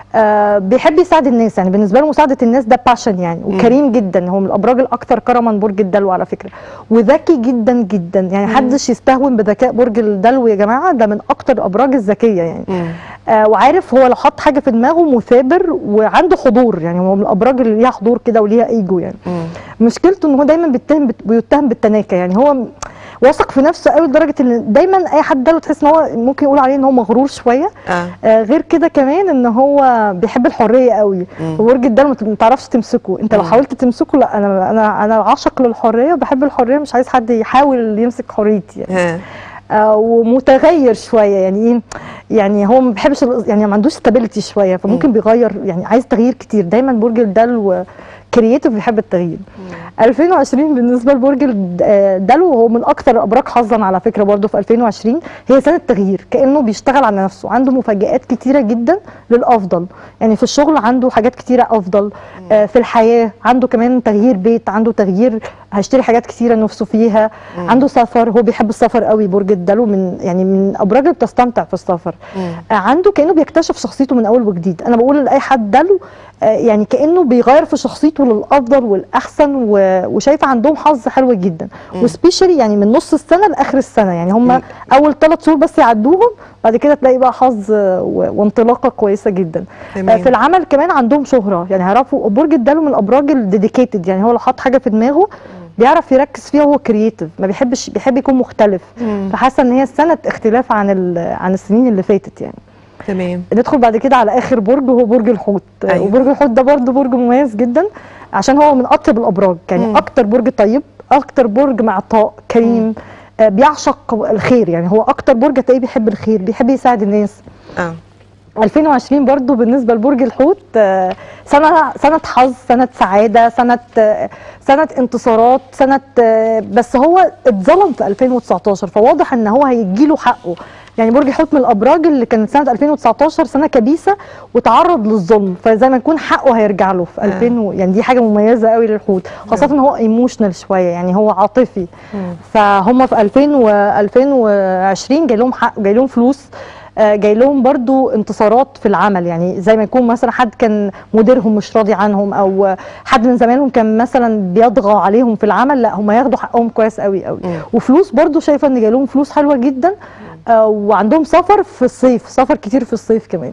آه بيحب يساعد الناس يعني بالنسبه له مساعده الناس ده باشن يعني وكريم جدا هو من الابراج الاكثر كرما برج الدلو على فكره وذكي جدا جدا يعني محدش يستهون بذكاء برج الدلو يا جماعه ده من اكتر الابراج الذكيه يعني آه وعارف هو لو حط حاجه في دماغه مثابر وعنده حضور يعني هو من الابراج اللي ليها حضور كده وليها ايجو يعني مشكلته ان هو دايما بيتهم بيتهم بالتناكه يعني هو م- واثق في نفسه قوي لدرجه ان دايما اي حد دلو تحس ان هو ممكن يقول عليه ان هو مغرور شويه اه آه غير كده كمان ان هو بيحب الحريه قوي وبرج الدلو ما تعرفش تمسكه انت لو مم. حاولت تمسكه لا انا انا انا عاشق للحريه وبحب الحريه مش عايز حد يحاول يمسك حريتي يعني. ها آه ومتغير شويه يعني ايه يعني هو ما بيحبش ال- يعني ما عندوش ستابيليتي شويه فممكن بيغير يعني عايز تغيير كتير دايما برج الدلو كرييتيف بيحب التغيير 2020 بالنسبه لبرج الد- آه، الدلو هو من اكتر الابراج حظا على فكره برضه في 2020 هي سنه تغيير كانه بيشتغل على نفسه عنده مفاجآت كتيره جدا للافضل يعني في الشغل عنده حاجات كتيره افضل آه، في الحياه عنده كمان تغيير بيت عنده تغيير هيشتري حاجات كتيره نفسه فيها عنده سفر هو بيحب السفر قوي برج الدلو من يعني من الابراج اللي بتستمتع في السفر آه، عنده كانه بيكتشف شخصيته من اول وجديد انا بقول لاي حد دلو آه، يعني كانه بيغير في شخصيته للافضل والاحسن و- وشايفه عندهم حظ حلو جدا وسبيشالي يعني من نص السنه لاخر السنه يعني هم اول ثلاث شهور بس يعدوهم بعد كده تلاقي بقى حظ آه، و- وانطلاقه كويسه جدا تمام. آه، في العمل كمان عندهم شهره يعني هيعرفوا برج الدلو من الابراج الديديكيتد يعني هو لو حط حاجه في دماغه بيعرف يركز فيها وهو كرييتيف ما بيحبش بيحب يكون مختلف مم. فحاسه ان هي سنه اختلاف عن ال- عن السنين اللي فاتت يعني تمام ندخل بعد كده على اخر برج وهو برج الحوت أيوة. أيوة. وبرج الحوت ده برضه برج مميز جدا عشان هو من اطيب الابراج يعني مم. اكتر برج طيب اكتر برج معطاء كريم آه بيعشق الخير يعني هو اكتر برج هتلاقيه بيحب الخير بيحب يساعد الناس اه 2020 برضو بالنسبه لبرج الحوت آه، سنه سنه حظ سنه سعاده سنه آه، سنه انتصارات سنه آه، بس هو اتظلم في 2019 فواضح ان هو هيجي له حقه يعني برج الحوت من الابراج اللي كانت سنه 2019 سنه كبيسه وتعرض للظلم فزي ما يكون حقه هيرجع له في 2000 و- يعني دي حاجه مميزه قوي للحوت خاصه ان هو ايموشنال شويه يعني هو عاطفي فهم في 2000 و 2020 جاي لهم حق جاي لهم فلوس آه، جاي لهم برضو انتصارات في العمل يعني زي ما يكون مثلا حد كان مديرهم مش راضي عنهم او آه، حد من زمايلهم كان مثلا بيطغى عليهم في العمل لا هم ياخدوا حقهم كويس قوي قوي وفلوس برضو شايفه ان جاي لهم فلوس حلوه جدا آه، وعندهم سفر في الصيف سفر كتير في الصيف كمان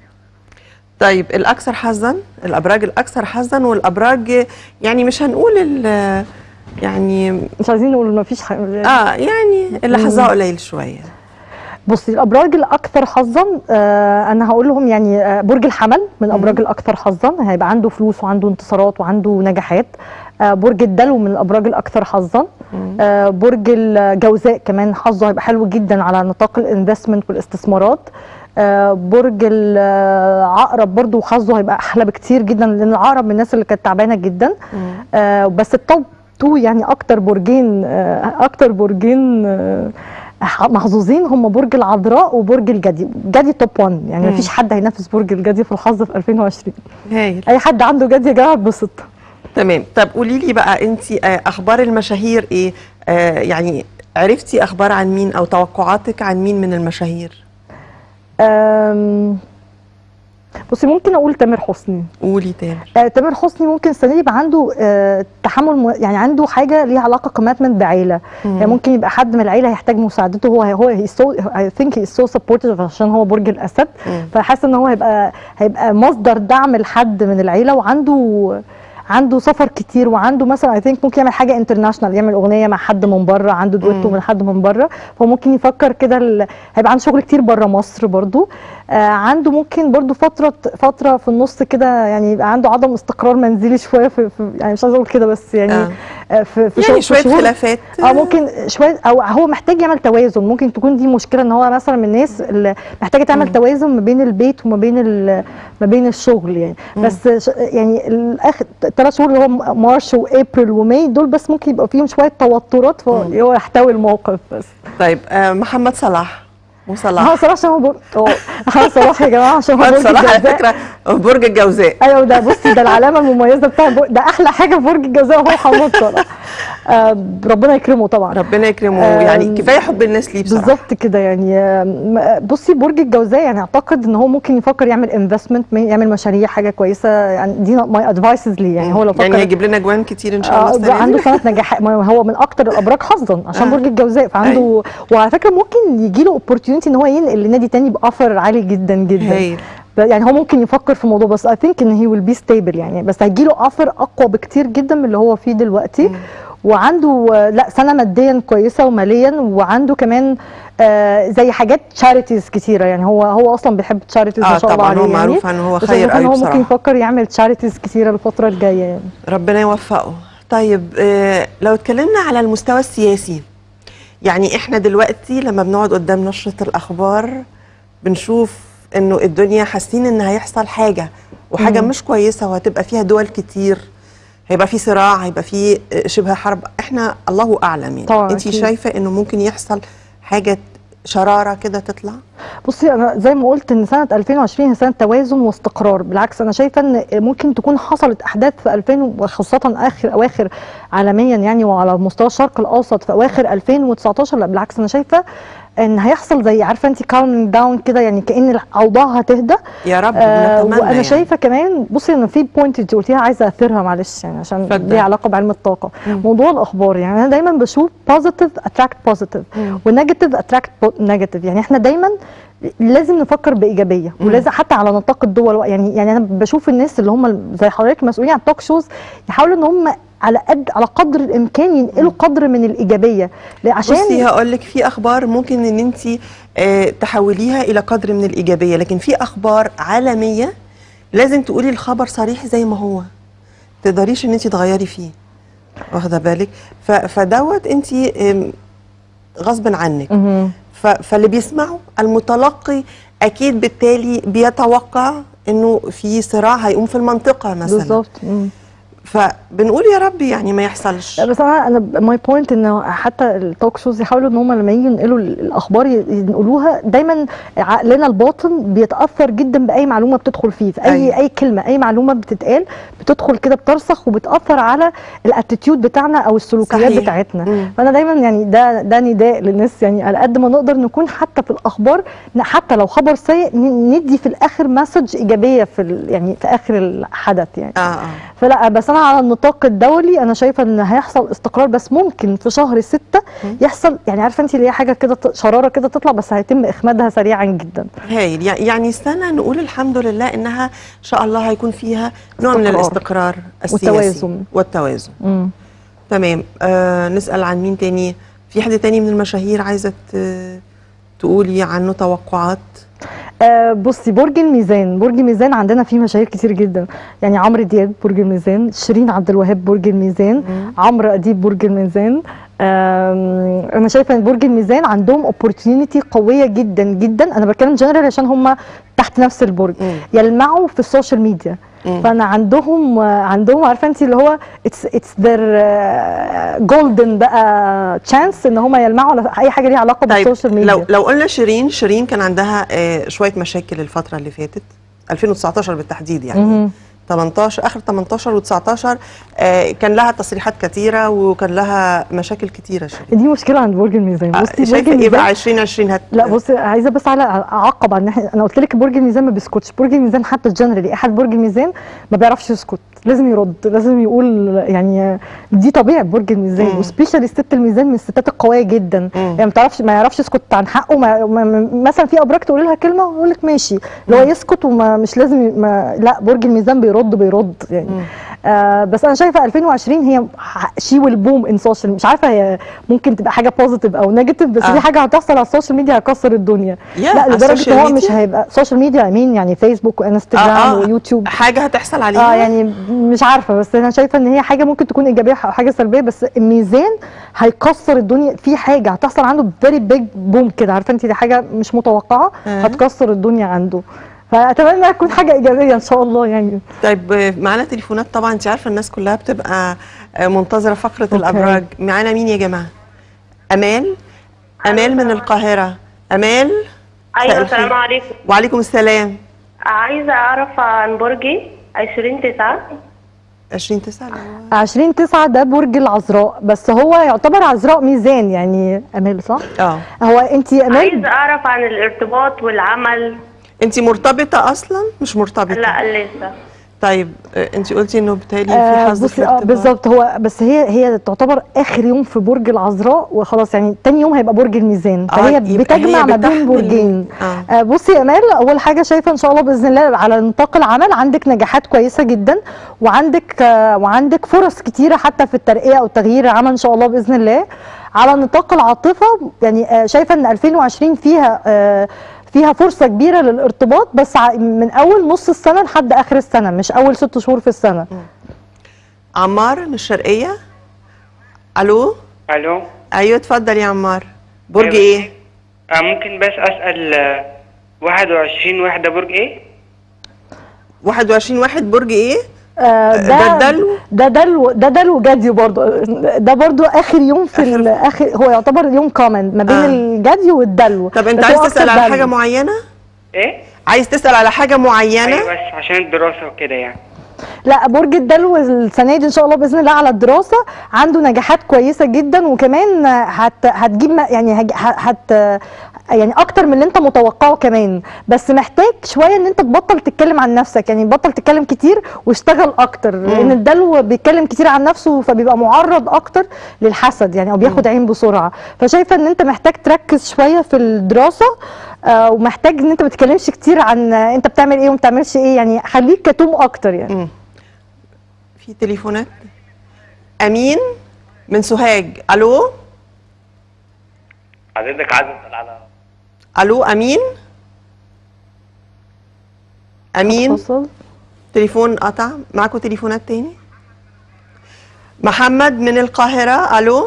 طيب الاكثر حظا الابراج الاكثر حظا والابراج يعني مش هنقول ال- يعني مش عايزين نقول ما فيش حاجه اه يعني اللي حظها قليل شويه بصي الابراج الاكثر حظا آه انا هقول لهم يعني آه برج الحمل من الابراج الاكثر حظا هيبقى عنده فلوس وعنده انتصارات وعنده نجاحات آه برج الدلو من الابراج الاكثر حظا آه برج الجوزاء كمان حظه هيبقى حلو جدا على نطاق الانفستمنت والاستثمارات آه برج العقرب برضو حظه هيبقى احلى بكتير جدا لان العقرب من الناس اللي كانت تعبانه جدا آه بس التوب تو يعني اكتر برجين آه اكتر برجين آه محظوظين هم برج العذراء وبرج الجدي الجدي توب 1 يعني مم. مفيش حد هينافس برج الجدي في الحظ في 2020 هايل اي حد عنده جدي يا جماعه اتبسط تمام طب قولي لي بقى انت اخبار المشاهير ايه آه يعني عرفتي اخبار عن مين او توقعاتك عن مين من المشاهير أم، بصي ممكن اقول تامر حسني قولي تاني آه تامر حسني ممكن السنه دي يبقى عنده آه تحمل م... يعني عنده حاجه ليها علاقه كوميتمنت بعيله مم. يعني ممكن يبقى حد من العيله هيحتاج مساعدته هو هو هي سو اي ثينك هي سو سبورتيف عشان هو برج الاسد مم. فحاسه ان هو هيبقى هيبقى مصدر دعم لحد من العيله وعنده عنده سفر كتير وعنده مثلا اي ثينك ممكن يعمل حاجه انترناشونال يعمل اغنيه مع حد من بره عنده دويتو مم. من حد من بره فممكن يفكر كده ال- هيبقى عنده شغل كتير بره مصر برضو آه عنده ممكن برضو فتره فتره في النص كده يعني يبقى عنده عدم استقرار منزلي شويه في, في يعني مش عايزه اقول كده بس يعني آه. آه في, في يعني شغل- شويه في شغل- خلافات اه ممكن شويه او هو محتاج يعمل توازن ممكن تكون دي مشكله ان هو مثلا من الناس اللي محتاجه تعمل توازن ما بين البيت وما بين ال- ما بين الشغل يعني مم. بس ش- يعني الاخر ثلاث شهور اللي هو مارش وابريل وماي دول بس ممكن يبقى فيهم شويه توترات فهو يحتوي الموقف بس طيب آه محمد صلاح مو صلاح اه صلاح عشان هو بر... اه محمد صلاح يا جماعه عشان هو محمد برج صلاح على الجوزاء. فكره برج الجوزاء ايوه ده بصي ده العلامه المميزه بتاع بر... ده احلى حاجه في برج الجوزاء هو محمد صلاح آه ربنا يكرمه طبعا ربنا يكرمه آم، يعني كفايه حب الناس ليه بصراحه بالظبط كده يعني آم، بصي برج الجوزاء يعني اعتقد ان هو ممكن يفكر يعمل انفستمنت يعمل مشاريع حاجه كويسه يعني دي ماي ادفايسز ليه يعني هو لو فكر يعني هيجيب لنا جوان كتير ان شاء الله آه السنه دي عنده سنه نجاح ما هو من اكتر الابراج حظا عشان آه. برج الجوزاء فعنده وعلى فكره ممكن يجي له اوبورتيونيتي ان هو ينقل لنادي تاني باوفر عالي جدا جدا هايل. يعني هو ممكن يفكر في الموضوع بس اي ثينك ان هي ويل بي ستيبل يعني بس هيجي له اوفر اقوى بكتير جدا من اللي هو فيه دلوقتي وعنده آه، لا سنه ماديا كويسه وماليا وعنده كمان آه زي حاجات تشاريتيز كتيره يعني هو هو اصلا بيحب تشاريتيز آه ما شاء الله طبعاً، عليه هو يعني معروف إن هو بس خير أنا شايفة إن قوي هو ممكن بصراحة. يفكر يعمل تشاريتيز كتيره الفتره الجايه يعني ربنا يوفقه طيب آه لو اتكلمنا على المستوى السياسي يعني احنا دلوقتي لما بنقعد قدام نشرة الاخبار بنشوف انه الدنيا حاسين ان هيحصل حاجة وحاجة مم. مش كويسة وهتبقى فيها دول كتير هيبقى في صراع هيبقى في آه، شبه حرب احنا الله اعلم يعني طبعاً انت أكيد. شايفة انه ممكن يحصل حاجة شرارة كده تطلع بصي انا زي ما قلت ان سنه 2020 هي سنه توازن واستقرار بالعكس انا شايفه ان ممكن تكون حصلت احداث في 2000 وخاصه اخر اواخر عالميا يعني وعلى مستوى الشرق الاوسط في اواخر 2019 لا بالعكس انا شايفه ان هيحصل زي عارفه انت كالمينج داون كده يعني كان الاوضاع هتهدى يا رب آه بنتمنى وانا يعني. شايفه كمان بصي ان في بوينت انت قلتيها عايزه اثيرها معلش يعني عشان اتفضل. ليها علاقه بعلم الطاقه موضوع الاخبار يعني انا دايما بشوف بوزيتيف اتراكت بوزيتيف ونيجاتيف اتراكت نيجاتيف يعني احنا دايما لازم نفكر بايجابيه ولازم حتى على نطاق الدول يعني يعني انا بشوف الناس اللي هم زي حضرتك مسؤولين عن التوك شوز يحاولوا ان هم على قد على قدر الامكان ينقلوا قدر من الايجابيه ل- عشان بصي هقول لك في اخبار ممكن ان انت آه، تحوليها الى قدر من الايجابيه لكن في اخبار عالميه لازم تقولي الخبر صريح زي ما هو تقدريش ان انت تغيري فيه واخده بالك ف- فدوت انت آم، غصب عنك مهم. ف- فاللي بيسمعه المتلقي اكيد بالتالي بيتوقع انه في صراع هيقوم في المنطقه مثلا بالظبط مم. فبنقول يا رب يعني ما يحصلش لا بس انا انا ماي بوينت ان حتى التوك شوز يحاولوا ان هم لما يجوا ينقلوا الاخبار ي- ينقلوها دايما عقلنا الباطن بيتاثر جدا باي معلومه بتدخل فيه في اي أيوة. اي كلمه اي معلومه بتتقال بتدخل كده بترسخ وبتاثر على الاتيتيود بتاعنا او السلوكيات صحيح. بتاعتنا مم. فانا دايما يعني ده ده نداء للناس يعني على قد ما نقدر نكون حتى في الاخبار ن- حتى لو خبر سيء ن- ندي في الاخر مسج ايجابيه في ال- يعني في اخر الحدث يعني اه اه فلا بس انا على النطاق الدولي انا شايفه ان هيحصل استقرار بس ممكن في شهر ستة يحصل يعني عارفه انت اللي هي حاجه كده ت- شراره كده تطلع بس هيتم اخمادها سريعا جدا هايل يع- يعني السنة نقول الحمد لله إنها إن شاء الله هيكون فيها نوع من استقرار. الاستقرار السياسي والتوازن. والتوازن مم. تمام آه نسأل عن مين تاني في حد تاني من المشاهير عايزة ت- تقولي عنه توقعات آه بصي برج الميزان برج الميزان عندنا فيه مشاهير كتير جدا يعني عمرو دياب برج الميزان شيرين عبد الوهاب برج الميزان عمرو اديب برج الميزان آم، انا شايفه ان برج الميزان عندهم اوبورتيونيتي قويه جدا جدا انا بتكلم جنرال عشان هم تحت نفس البرج يلمعوا في السوشيال ميديا فانا عندهم عندهم عارفه انت اللي هو اتس اتس ذير جولدن بقى تشانس ان هم يلمعوا على اي حاجه ليها علاقه بالسوشيال ميديا لو لو قلنا شيرين شيرين كان عندها آه، شويه مشاكل الفتره اللي فاتت 2019 بالتحديد يعني مهم. 18 اخر 18 و19 كان لها تصريحات كثيره وكان لها مشاكل كثيره شيرين دي مشكله عند برج الميزان بصي برج شايفه ايه الميزان بقى 2020 هت لا بصي عايزه بس على اعقب عن ناحيه انا قلت لك برج الميزان ما بيسكتش برج الميزان حتى جنرالي احد برج الميزان ما بيعرفش يسكت لازم يرد لازم يقول يعني دي طبيعه برج الميزان وسبيشالي ست الميزان من الستات القويه جدا يعني ما تعرفش ما يعرفش يسكت عن حقه ما ما ما- مثلا في ابراج تقول لها كلمه ويقول لك ماشي اللي هو يسكت وما مش لازم ي- ما لا برج الميزان بيرد بيرد يعني آه بس انا شايفه 2020 هي شي ويل بوم ان سوشيال مش عارفه هي ممكن تبقى حاجه بوزيتيف او نيجاتيف بس آه. دي حاجه هتحصل على السوشيال ميديا هتكسر الدنيا يا، لا على لدرجه السوشيال ان هو مش ميديا؟ هيبقى سوشيال ميديا I mean يعني فيسبوك وانستجرام آه، آه. ويوتيوب حاجه هتحصل عليها اه يعني مش عارفه بس انا شايفه ان هي حاجه ممكن تكون ايجابيه او حاجه سلبيه بس الميزان هيكسر الدنيا في حاجه هتحصل عنده فيري بيج بوم كده عارفه انت دي حاجه مش متوقعه آه. هتكسر الدنيا عنده فاتمنى انها تكون حاجه ايجابيه ان شاء الله يعني طيب آه، معانا تليفونات طبعا انت عارفه الناس كلها بتبقى آه، منتظره فقره أوكي. الابراج معانا مين يا جماعه امال امال من القاهره امال مساء ايوه الخير. السلام عليكم وعليكم السلام عايزه اعرف عن برجي 20 9 20 9 20 9 ده برج العذراء بس هو يعتبر عذراء ميزان يعني امال صح؟ اه هو انت امال عايزه اعرف عن الارتباط والعمل انت مرتبطه اصلا مش مرتبطه لا لسه طيب آه، انت قلتي انه بالتالي آه في حظ في بصي اه الارتباط بالظبط هو بس هي هي تعتبر اخر يوم في برج العذراء وخلاص يعني تاني يوم هيبقى برج الميزان آه، فهي يبقى بتجمع هي ما بين بتحمل- برجين آه. آه بصي يا امال اول حاجه شايفه ان شاء الله باذن الله على نطاق العمل عندك نجاحات كويسه جدا وعندك آه وعندك فرص كتيره حتى في الترقيه او تغيير العمل ان شاء الله باذن الله على نطاق العاطفه يعني آه شايفه ان 2020 فيها آه فيها فرصه كبيره للارتباط بس ع- من اول نص السنه لحد اخر السنه مش اول ست شهور في السنه عمار من الشرقيه الو الو ايوه اتفضل يا عمار برج أيوة. ايه آه ممكن بس اسال آه، 21 واحده برج ايه 21 واحد برج ايه آه، ده الدلو؟ ده دلو ده دلو جدي برضو ده برضو اخر يوم في ال- اخر هو يعتبر يوم كومن ما بين آه. الجدي والدلو طب انت بس عايز هو تسال أكتر على دلو. حاجه معينه ايه عايز تسال على حاجه معينه ايوه بس عشان الدراسه وكده يعني لا برج الدلو السنه دي ان شاء الله باذن الله على الدراسه عنده نجاحات كويسه جدا وكمان هت هتجيب م- يعني هج- هت يعني اكتر من اللي انت متوقعه كمان بس محتاج شويه ان انت تبطل تتكلم عن نفسك يعني بطل تتكلم كتير واشتغل اكتر لان الدلو بيتكلم كتير عن نفسه فبيبقى معرض اكتر للحسد يعني او بياخد عين بسرعه فشايفه ان انت محتاج تركز شويه في الدراسه آه ومحتاج ان انت ما تتكلمش كتير عن آه، انت بتعمل ايه وما بتعملش ايه يعني خليك كتوم اكتر يعني في تليفونات امين من سوهاج الو حضرتك عايز اسال على الو امين امين تليفون قطع معاكم تليفونات تاني محمد من القاهرة الو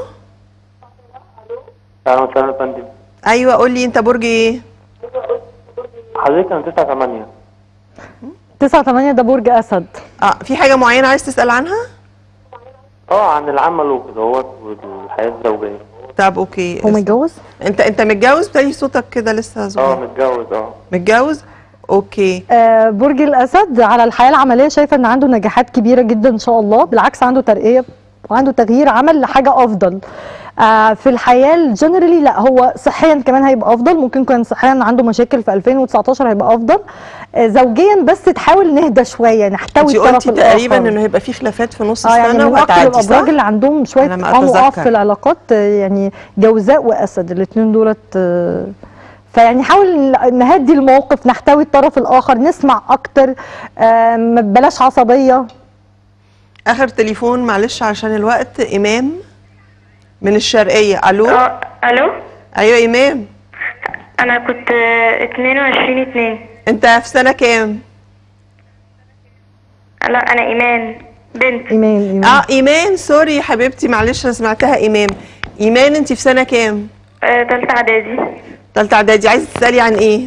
اهلا وسهلا يا فندم ايوه قول لي انت برج ايه حضرتك انا 9 8 9 8 ده برج اسد اه في حاجة معينة عايز تسأل عنها اه عن العمل وكده والحياه الزوجيه طب اوكي هو متجوز انت انت متجوز بتلاقي صوتك كده لسه اه صغير متجوز اه متجوز اوكي آه برج الاسد على الحياه العمليه شايفه ان عنده نجاحات كبيره جدا ان شاء الله بالعكس عنده ترقيه وعنده تغيير عمل لحاجه افضل آه في الحياه الجنرالي لا هو صحيا كمان هيبقى افضل ممكن كان صحيا عنده مشاكل في 2019 هيبقى افضل آه زوجيا بس تحاول نهدى شويه نحتوي انت الطرف قلتي تقريبا الآخر. انه هيبقى في خلافات في نص اه يعني السنة من اكتر وهتعدي الابراج صح؟ اللي عندهم شويه على ما on وأوف أتذكر. في العلاقات آه، يعني جوزاء واسد الاثنين دولت آه، فيعني حاول نهدي الموقف نحتوي الطرف الاخر نسمع اكتر آه، ما بلاش عصبيه اخر تليفون معلش عشان الوقت امام من الشرقية الو الو ايوه امام انا كنت آه، 22 2 انت في سنه كام لا انا ايمان بنت ايمان ايمان اه ايمان سوري يا حبيبتي معلش انا سمعتها ايمان ايمان انت في سنه كام آه، تالتة اعدادي تالتة اعدادي عايزه تسالي عن ايه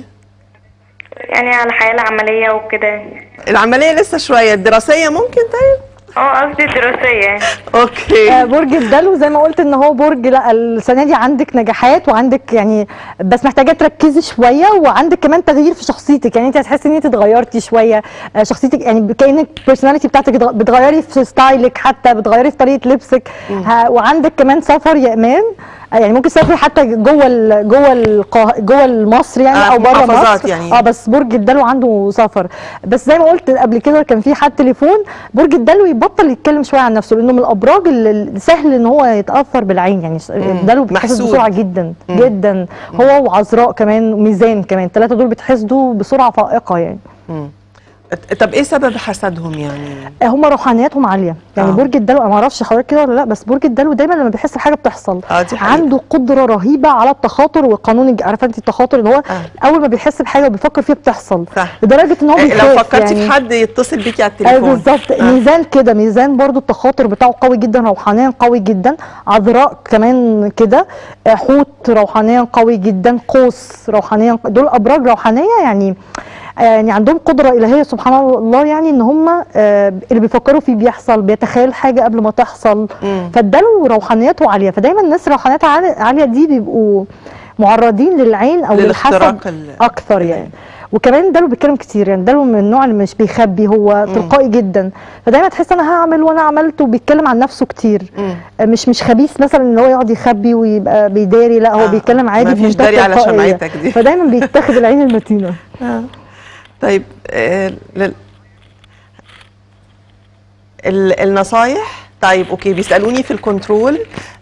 يعني على الحياة العملية وكده العمليه لسه شويه الدراسيه ممكن طيب اه قصدي الدراسية يعني اوكي آه، برج الدلو زي ما قلت ان هو برج لا السنه دي عندك نجاحات وعندك يعني بس محتاجه تركزي شويه وعندك كمان تغيير في شخصيتك يعني انت هتحسي ان انت اتغيرتي شويه آه، شخصيتك يعني كانك البيرسوناليتي بتاعتك اتغ- بتغيري في ستايلك حتى بتغيري في طريقه لبسك ها- وعندك كمان سفر يا امان آه، يعني ممكن تسافري حتى جوه ال جوه القاه... جوه مصر يعني آه، او بره محافظات مصر يعني. اه بس برج الدلو عنده سفر بس زي ما قلت قبل كده كان في حد تليفون برج الدلو يبطل يتكلم شويه عن نفسه لانه من الابراج اللي سهل ان هو يتاثر بالعين يعني الدلو بيتحسد محسود. بسرعه جدا مم. جدا هو وعذراء كمان وميزان كمان الثلاثه دول بيتحسدوا بسرعه فائقه يعني مم. طب ايه سبب حسدهم يعني هم روحانياتهم عاليه يعني آه. آه. برج الدلو أنا ما اعرفش حضرتك كده ولا لا بس برج الدلو دايما لما بيحس بحاجه بتحصل اه دي حقيقة. عنده قدره رهيبه على التخاطر والقانون الج- عارفه انت التخاطر اللي هو آه. اول ما بيحس بحاجه وبيفكر فيها بتحصل صح. لدرجه ان هو إيه، بيخاف لو فكرتي يعني في حد يتصل بيكي على ايوه التليفون بالظبط آه. ميزان كده ميزان برضو التخاطر بتاعه قوي جدا روحانيا قوي جدا عذراء كمان كده آه، حوت روحانيا قوي جدا قوس روحانيا دول ابراج روحانيه يعني يعني عندهم قدره الهيه سبحان الله يعني ان هم آه، اللي بيفكروا فيه بيحصل بيتخيل حاجه قبل ما تحصل مم. فالدلو روحانيته عاليه فدايما الناس روحانياتها عالية- عاليه دي بيبقوا معرضين للعين او للحسد للاختراق ال- اكثر يعني وكمان دلو بيتكلم كتير يعني دلو من النوع اللي مش بيخبي هو تلقائي جدا فدايما تحس انا هعمل وانا عملت وبيتكلم عن نفسه كتير مم. مش مش خبيث مثلا ان هو يقعد يخبي ويبقى بيداري لا هو آه، بيتكلم عادي مفيش بمنتهى داري على التلقائية. شمعتك دي. فدايما بيتاخد العين المتينه طيب آه لل... ال- النصايح طيب اوكي بيسالوني في الكنترول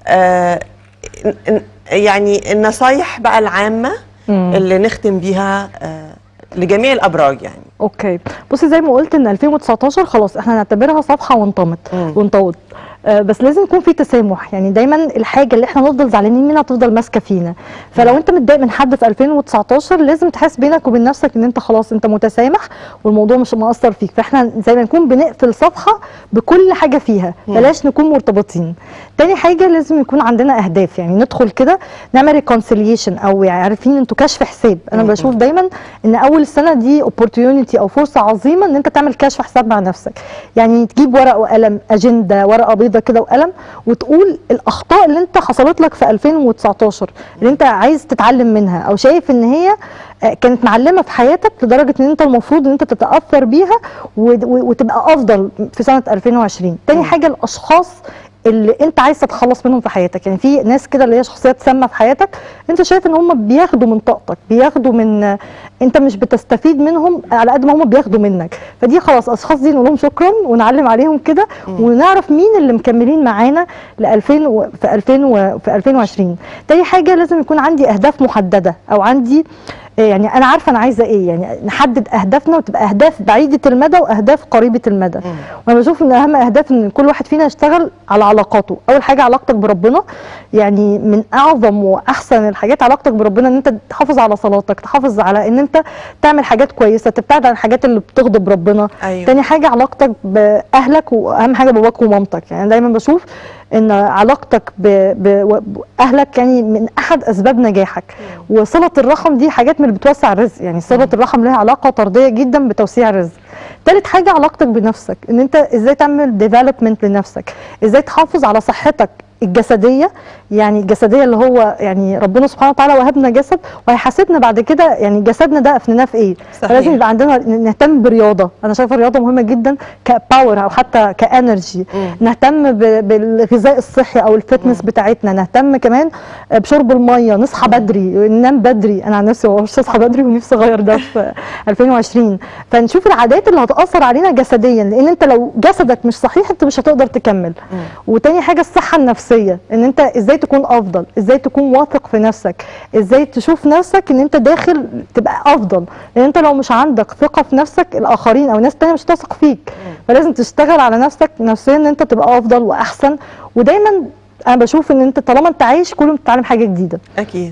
آه ن- ن- يعني النصايح بقى العامه مم. اللي نختم بيها آه لجميع الابراج يعني اوكي بصي زي ما قلت ان 2019 خلاص احنا نعتبرها صفحه وانطمت مم. وانطوت آه، بس لازم يكون في تسامح يعني دايما الحاجه اللي احنا نفضل زعلانين منها تفضل ماسكه فينا فلو انت متضايق من حد في 2019 لازم تحس بينك وبين نفسك ان انت خلاص انت متسامح والموضوع مش مأثر فيك فاحنا زي ما نكون بنقفل صفحه بكل حاجه فيها مم. بلاش نكون مرتبطين تاني حاجه لازم يكون عندنا اهداف يعني ندخل كده نعمل ريكونسيليشن او يعني عارفين انتوا كشف حساب انا مم. بشوف دايما ان اول السنه دي opportunity او فرصه عظيمه ان انت تعمل كشف حساب مع نفسك يعني تجيب ورق وقلم اجنده ورقه بيضه كده وقلم وتقول الاخطاء اللي انت حصلت لك في 2019 اللي انت عايز تتعلم منها او شايف ان هي آه، كانت معلمه في حياتك لدرجه ان انت المفروض ان انت تتاثر بيها و- و- وتبقى افضل في سنه 2020 تاني حاجه الاشخاص اللي انت عايز تتخلص منهم في حياتك يعني في ناس كده اللي هي شخصيات سامه في حياتك انت شايف ان هم بياخدوا من طاقتك بياخدوا من انت مش بتستفيد منهم على قد ما هم بياخدوا منك فدي خلاص اشخاص دي نقول لهم شكرا ونعلم عليهم كده ونعرف مين اللي مكملين معانا ل 2000 و... في 2000 و... في 2020 تاني حاجه لازم يكون عندي اهداف محدده او عندي يعني انا عارفه انا عايزه ايه يعني نحدد اهدافنا وتبقى اهداف بعيده المدى واهداف قريبه المدى وانا بشوف ان اهم اهداف ان كل واحد فينا يشتغل على علاقاته اول حاجه علاقتك بربنا يعني من اعظم واحسن الحاجات علاقتك بربنا ان انت تحافظ على صلاتك تحافظ على ان انت تعمل حاجات كويسه تبتعد عن الحاجات اللي بتغضب ربنا أيوة. تاني حاجه علاقتك باهلك واهم حاجه باباك ومامتك يعني دايما بشوف ان علاقتك ب- ب- باهلك يعني من احد اسباب نجاحك وصله الرحم دي حاجات من اللي بتوسع الرزق يعني صله الرحم لها علاقه طرديه جدا بتوسيع الرزق تالت حاجه علاقتك بنفسك ان انت ازاي تعمل ديفلوبمنت لنفسك ازاي تحافظ على صحتك الجسديه يعني الجسديه اللي هو يعني ربنا سبحانه وتعالى وهبنا جسد وهيحاسبنا بعد كده يعني جسدنا ده افنناه في ايه صحيح. فلازم يبقى عندنا نهتم برياضه انا شايفه الرياضه مهمه جدا كباور او حتى كانرجي نهتم ب- بالغذاء الصحي او الفتنس بتاعتنا نهتم كمان بشرب الميه نصحى بدري ننام بدري انا عن نفسي ما بعرفش اصحى بدري ونفسي اغير ده في 2020 فنشوف العادات اللي هتاثر علينا جسديا لان انت لو جسدك مش صحيح انت مش هتقدر تكمل وتاني حاجه الصحه النفسيه ان انت ازاي تكون افضل ازاي تكون واثق في نفسك ازاي تشوف نفسك ان انت داخل تبقى افضل لان انت لو مش عندك ثقه في نفسك الاخرين او ناس تانية مش هتثق فيك فلازم تشتغل على نفسك نفسيا ان انت تبقى افضل واحسن ودايما انا بشوف ان انت طالما انت عايش كل يوم بتتعلم حاجه جديده اكيد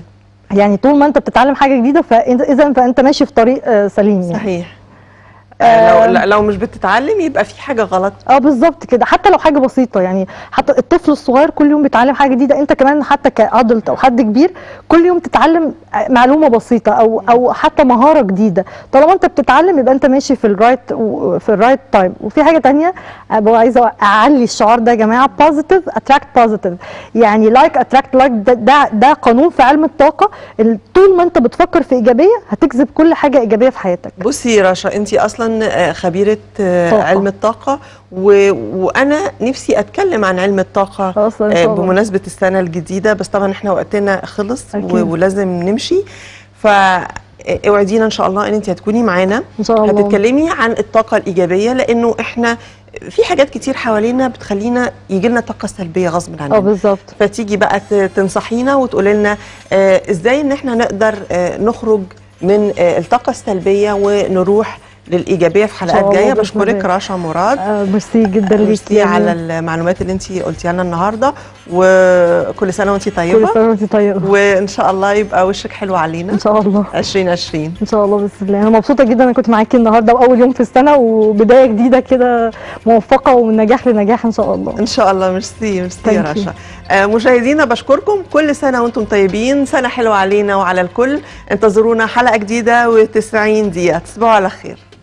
يعني طول ما انت بتتعلم حاجه جديده فاذا فانت ماشي في طريق آه، سليم يعني صحيح آه، لو لو مش بتتعلم يبقى في حاجه غلط اه بالظبط كده حتى لو حاجه بسيطه يعني حتى الطفل الصغير كل يوم بيتعلم حاجه جديده انت كمان حتى كادلت او حد كبير كل يوم تتعلم معلومه بسيطه او او حتى مهاره جديده طالما انت بتتعلم يبقى انت ماشي في الرايت في الرايت تايم وفي حاجه تانية ابقى عايزه اعلي الشعار ده يا جماعه بوزيتيف اتراكت بوزيتيف يعني لايك اتراكت لايك ده, ده ده قانون في علم الطاقه ال- طول ما انت بتفكر في ايجابيه هتجذب كل حاجه ايجابيه في حياتك بصي رشا انت اصلا آه، خبيره آه، طاقة. علم الطاقه و... وانا نفسي اتكلم عن علم الطاقه إن شاء آه، الله. بمناسبه السنه الجديده بس طبعا احنا وقتنا خلص أكيد. و... ولازم نمشي ف اوعدينا ان شاء الله ان انت هتكوني معانا ان شاء الله هتتكلمي عن الطاقه الايجابيه لانه احنا في حاجات كتير حوالينا بتخلينا يجي لنا طاقه سلبيه غصب عننا اه بالظبط فتيجي بقى ت- تنصحينا وتقولي لنا آه، ازاي ان احنا نقدر آه، نخرج من آه، الطاقه السلبيه ونروح للايجابيه في إن شاء حلقات الله جايه بإذن بشكرك الله. رشا مراد آه ميرسي جدا ليك ميرسي على المعلومات اللي انت قلتيها لنا النهارده وكل سنه وانت طيبه كل سنه وانت طيبه وان شاء الله يبقى وشك حلو علينا ان شاء الله 2020 ان شاء الله باذن الله انا مبسوطه جدا انا كنت معاكي النهارده واول يوم في السنه وبدايه جديده كده موفقه ومن نجاح لنجاح ان شاء الله ان شاء الله ميرسي ميرسي يا Thank you. رشا آه، مشاهدينا بشكركم كل سنه وانتم طيبين سنه حلوه علينا وعلى الكل انتظرونا حلقه جديده و90 دقيقه تصبحوا على خير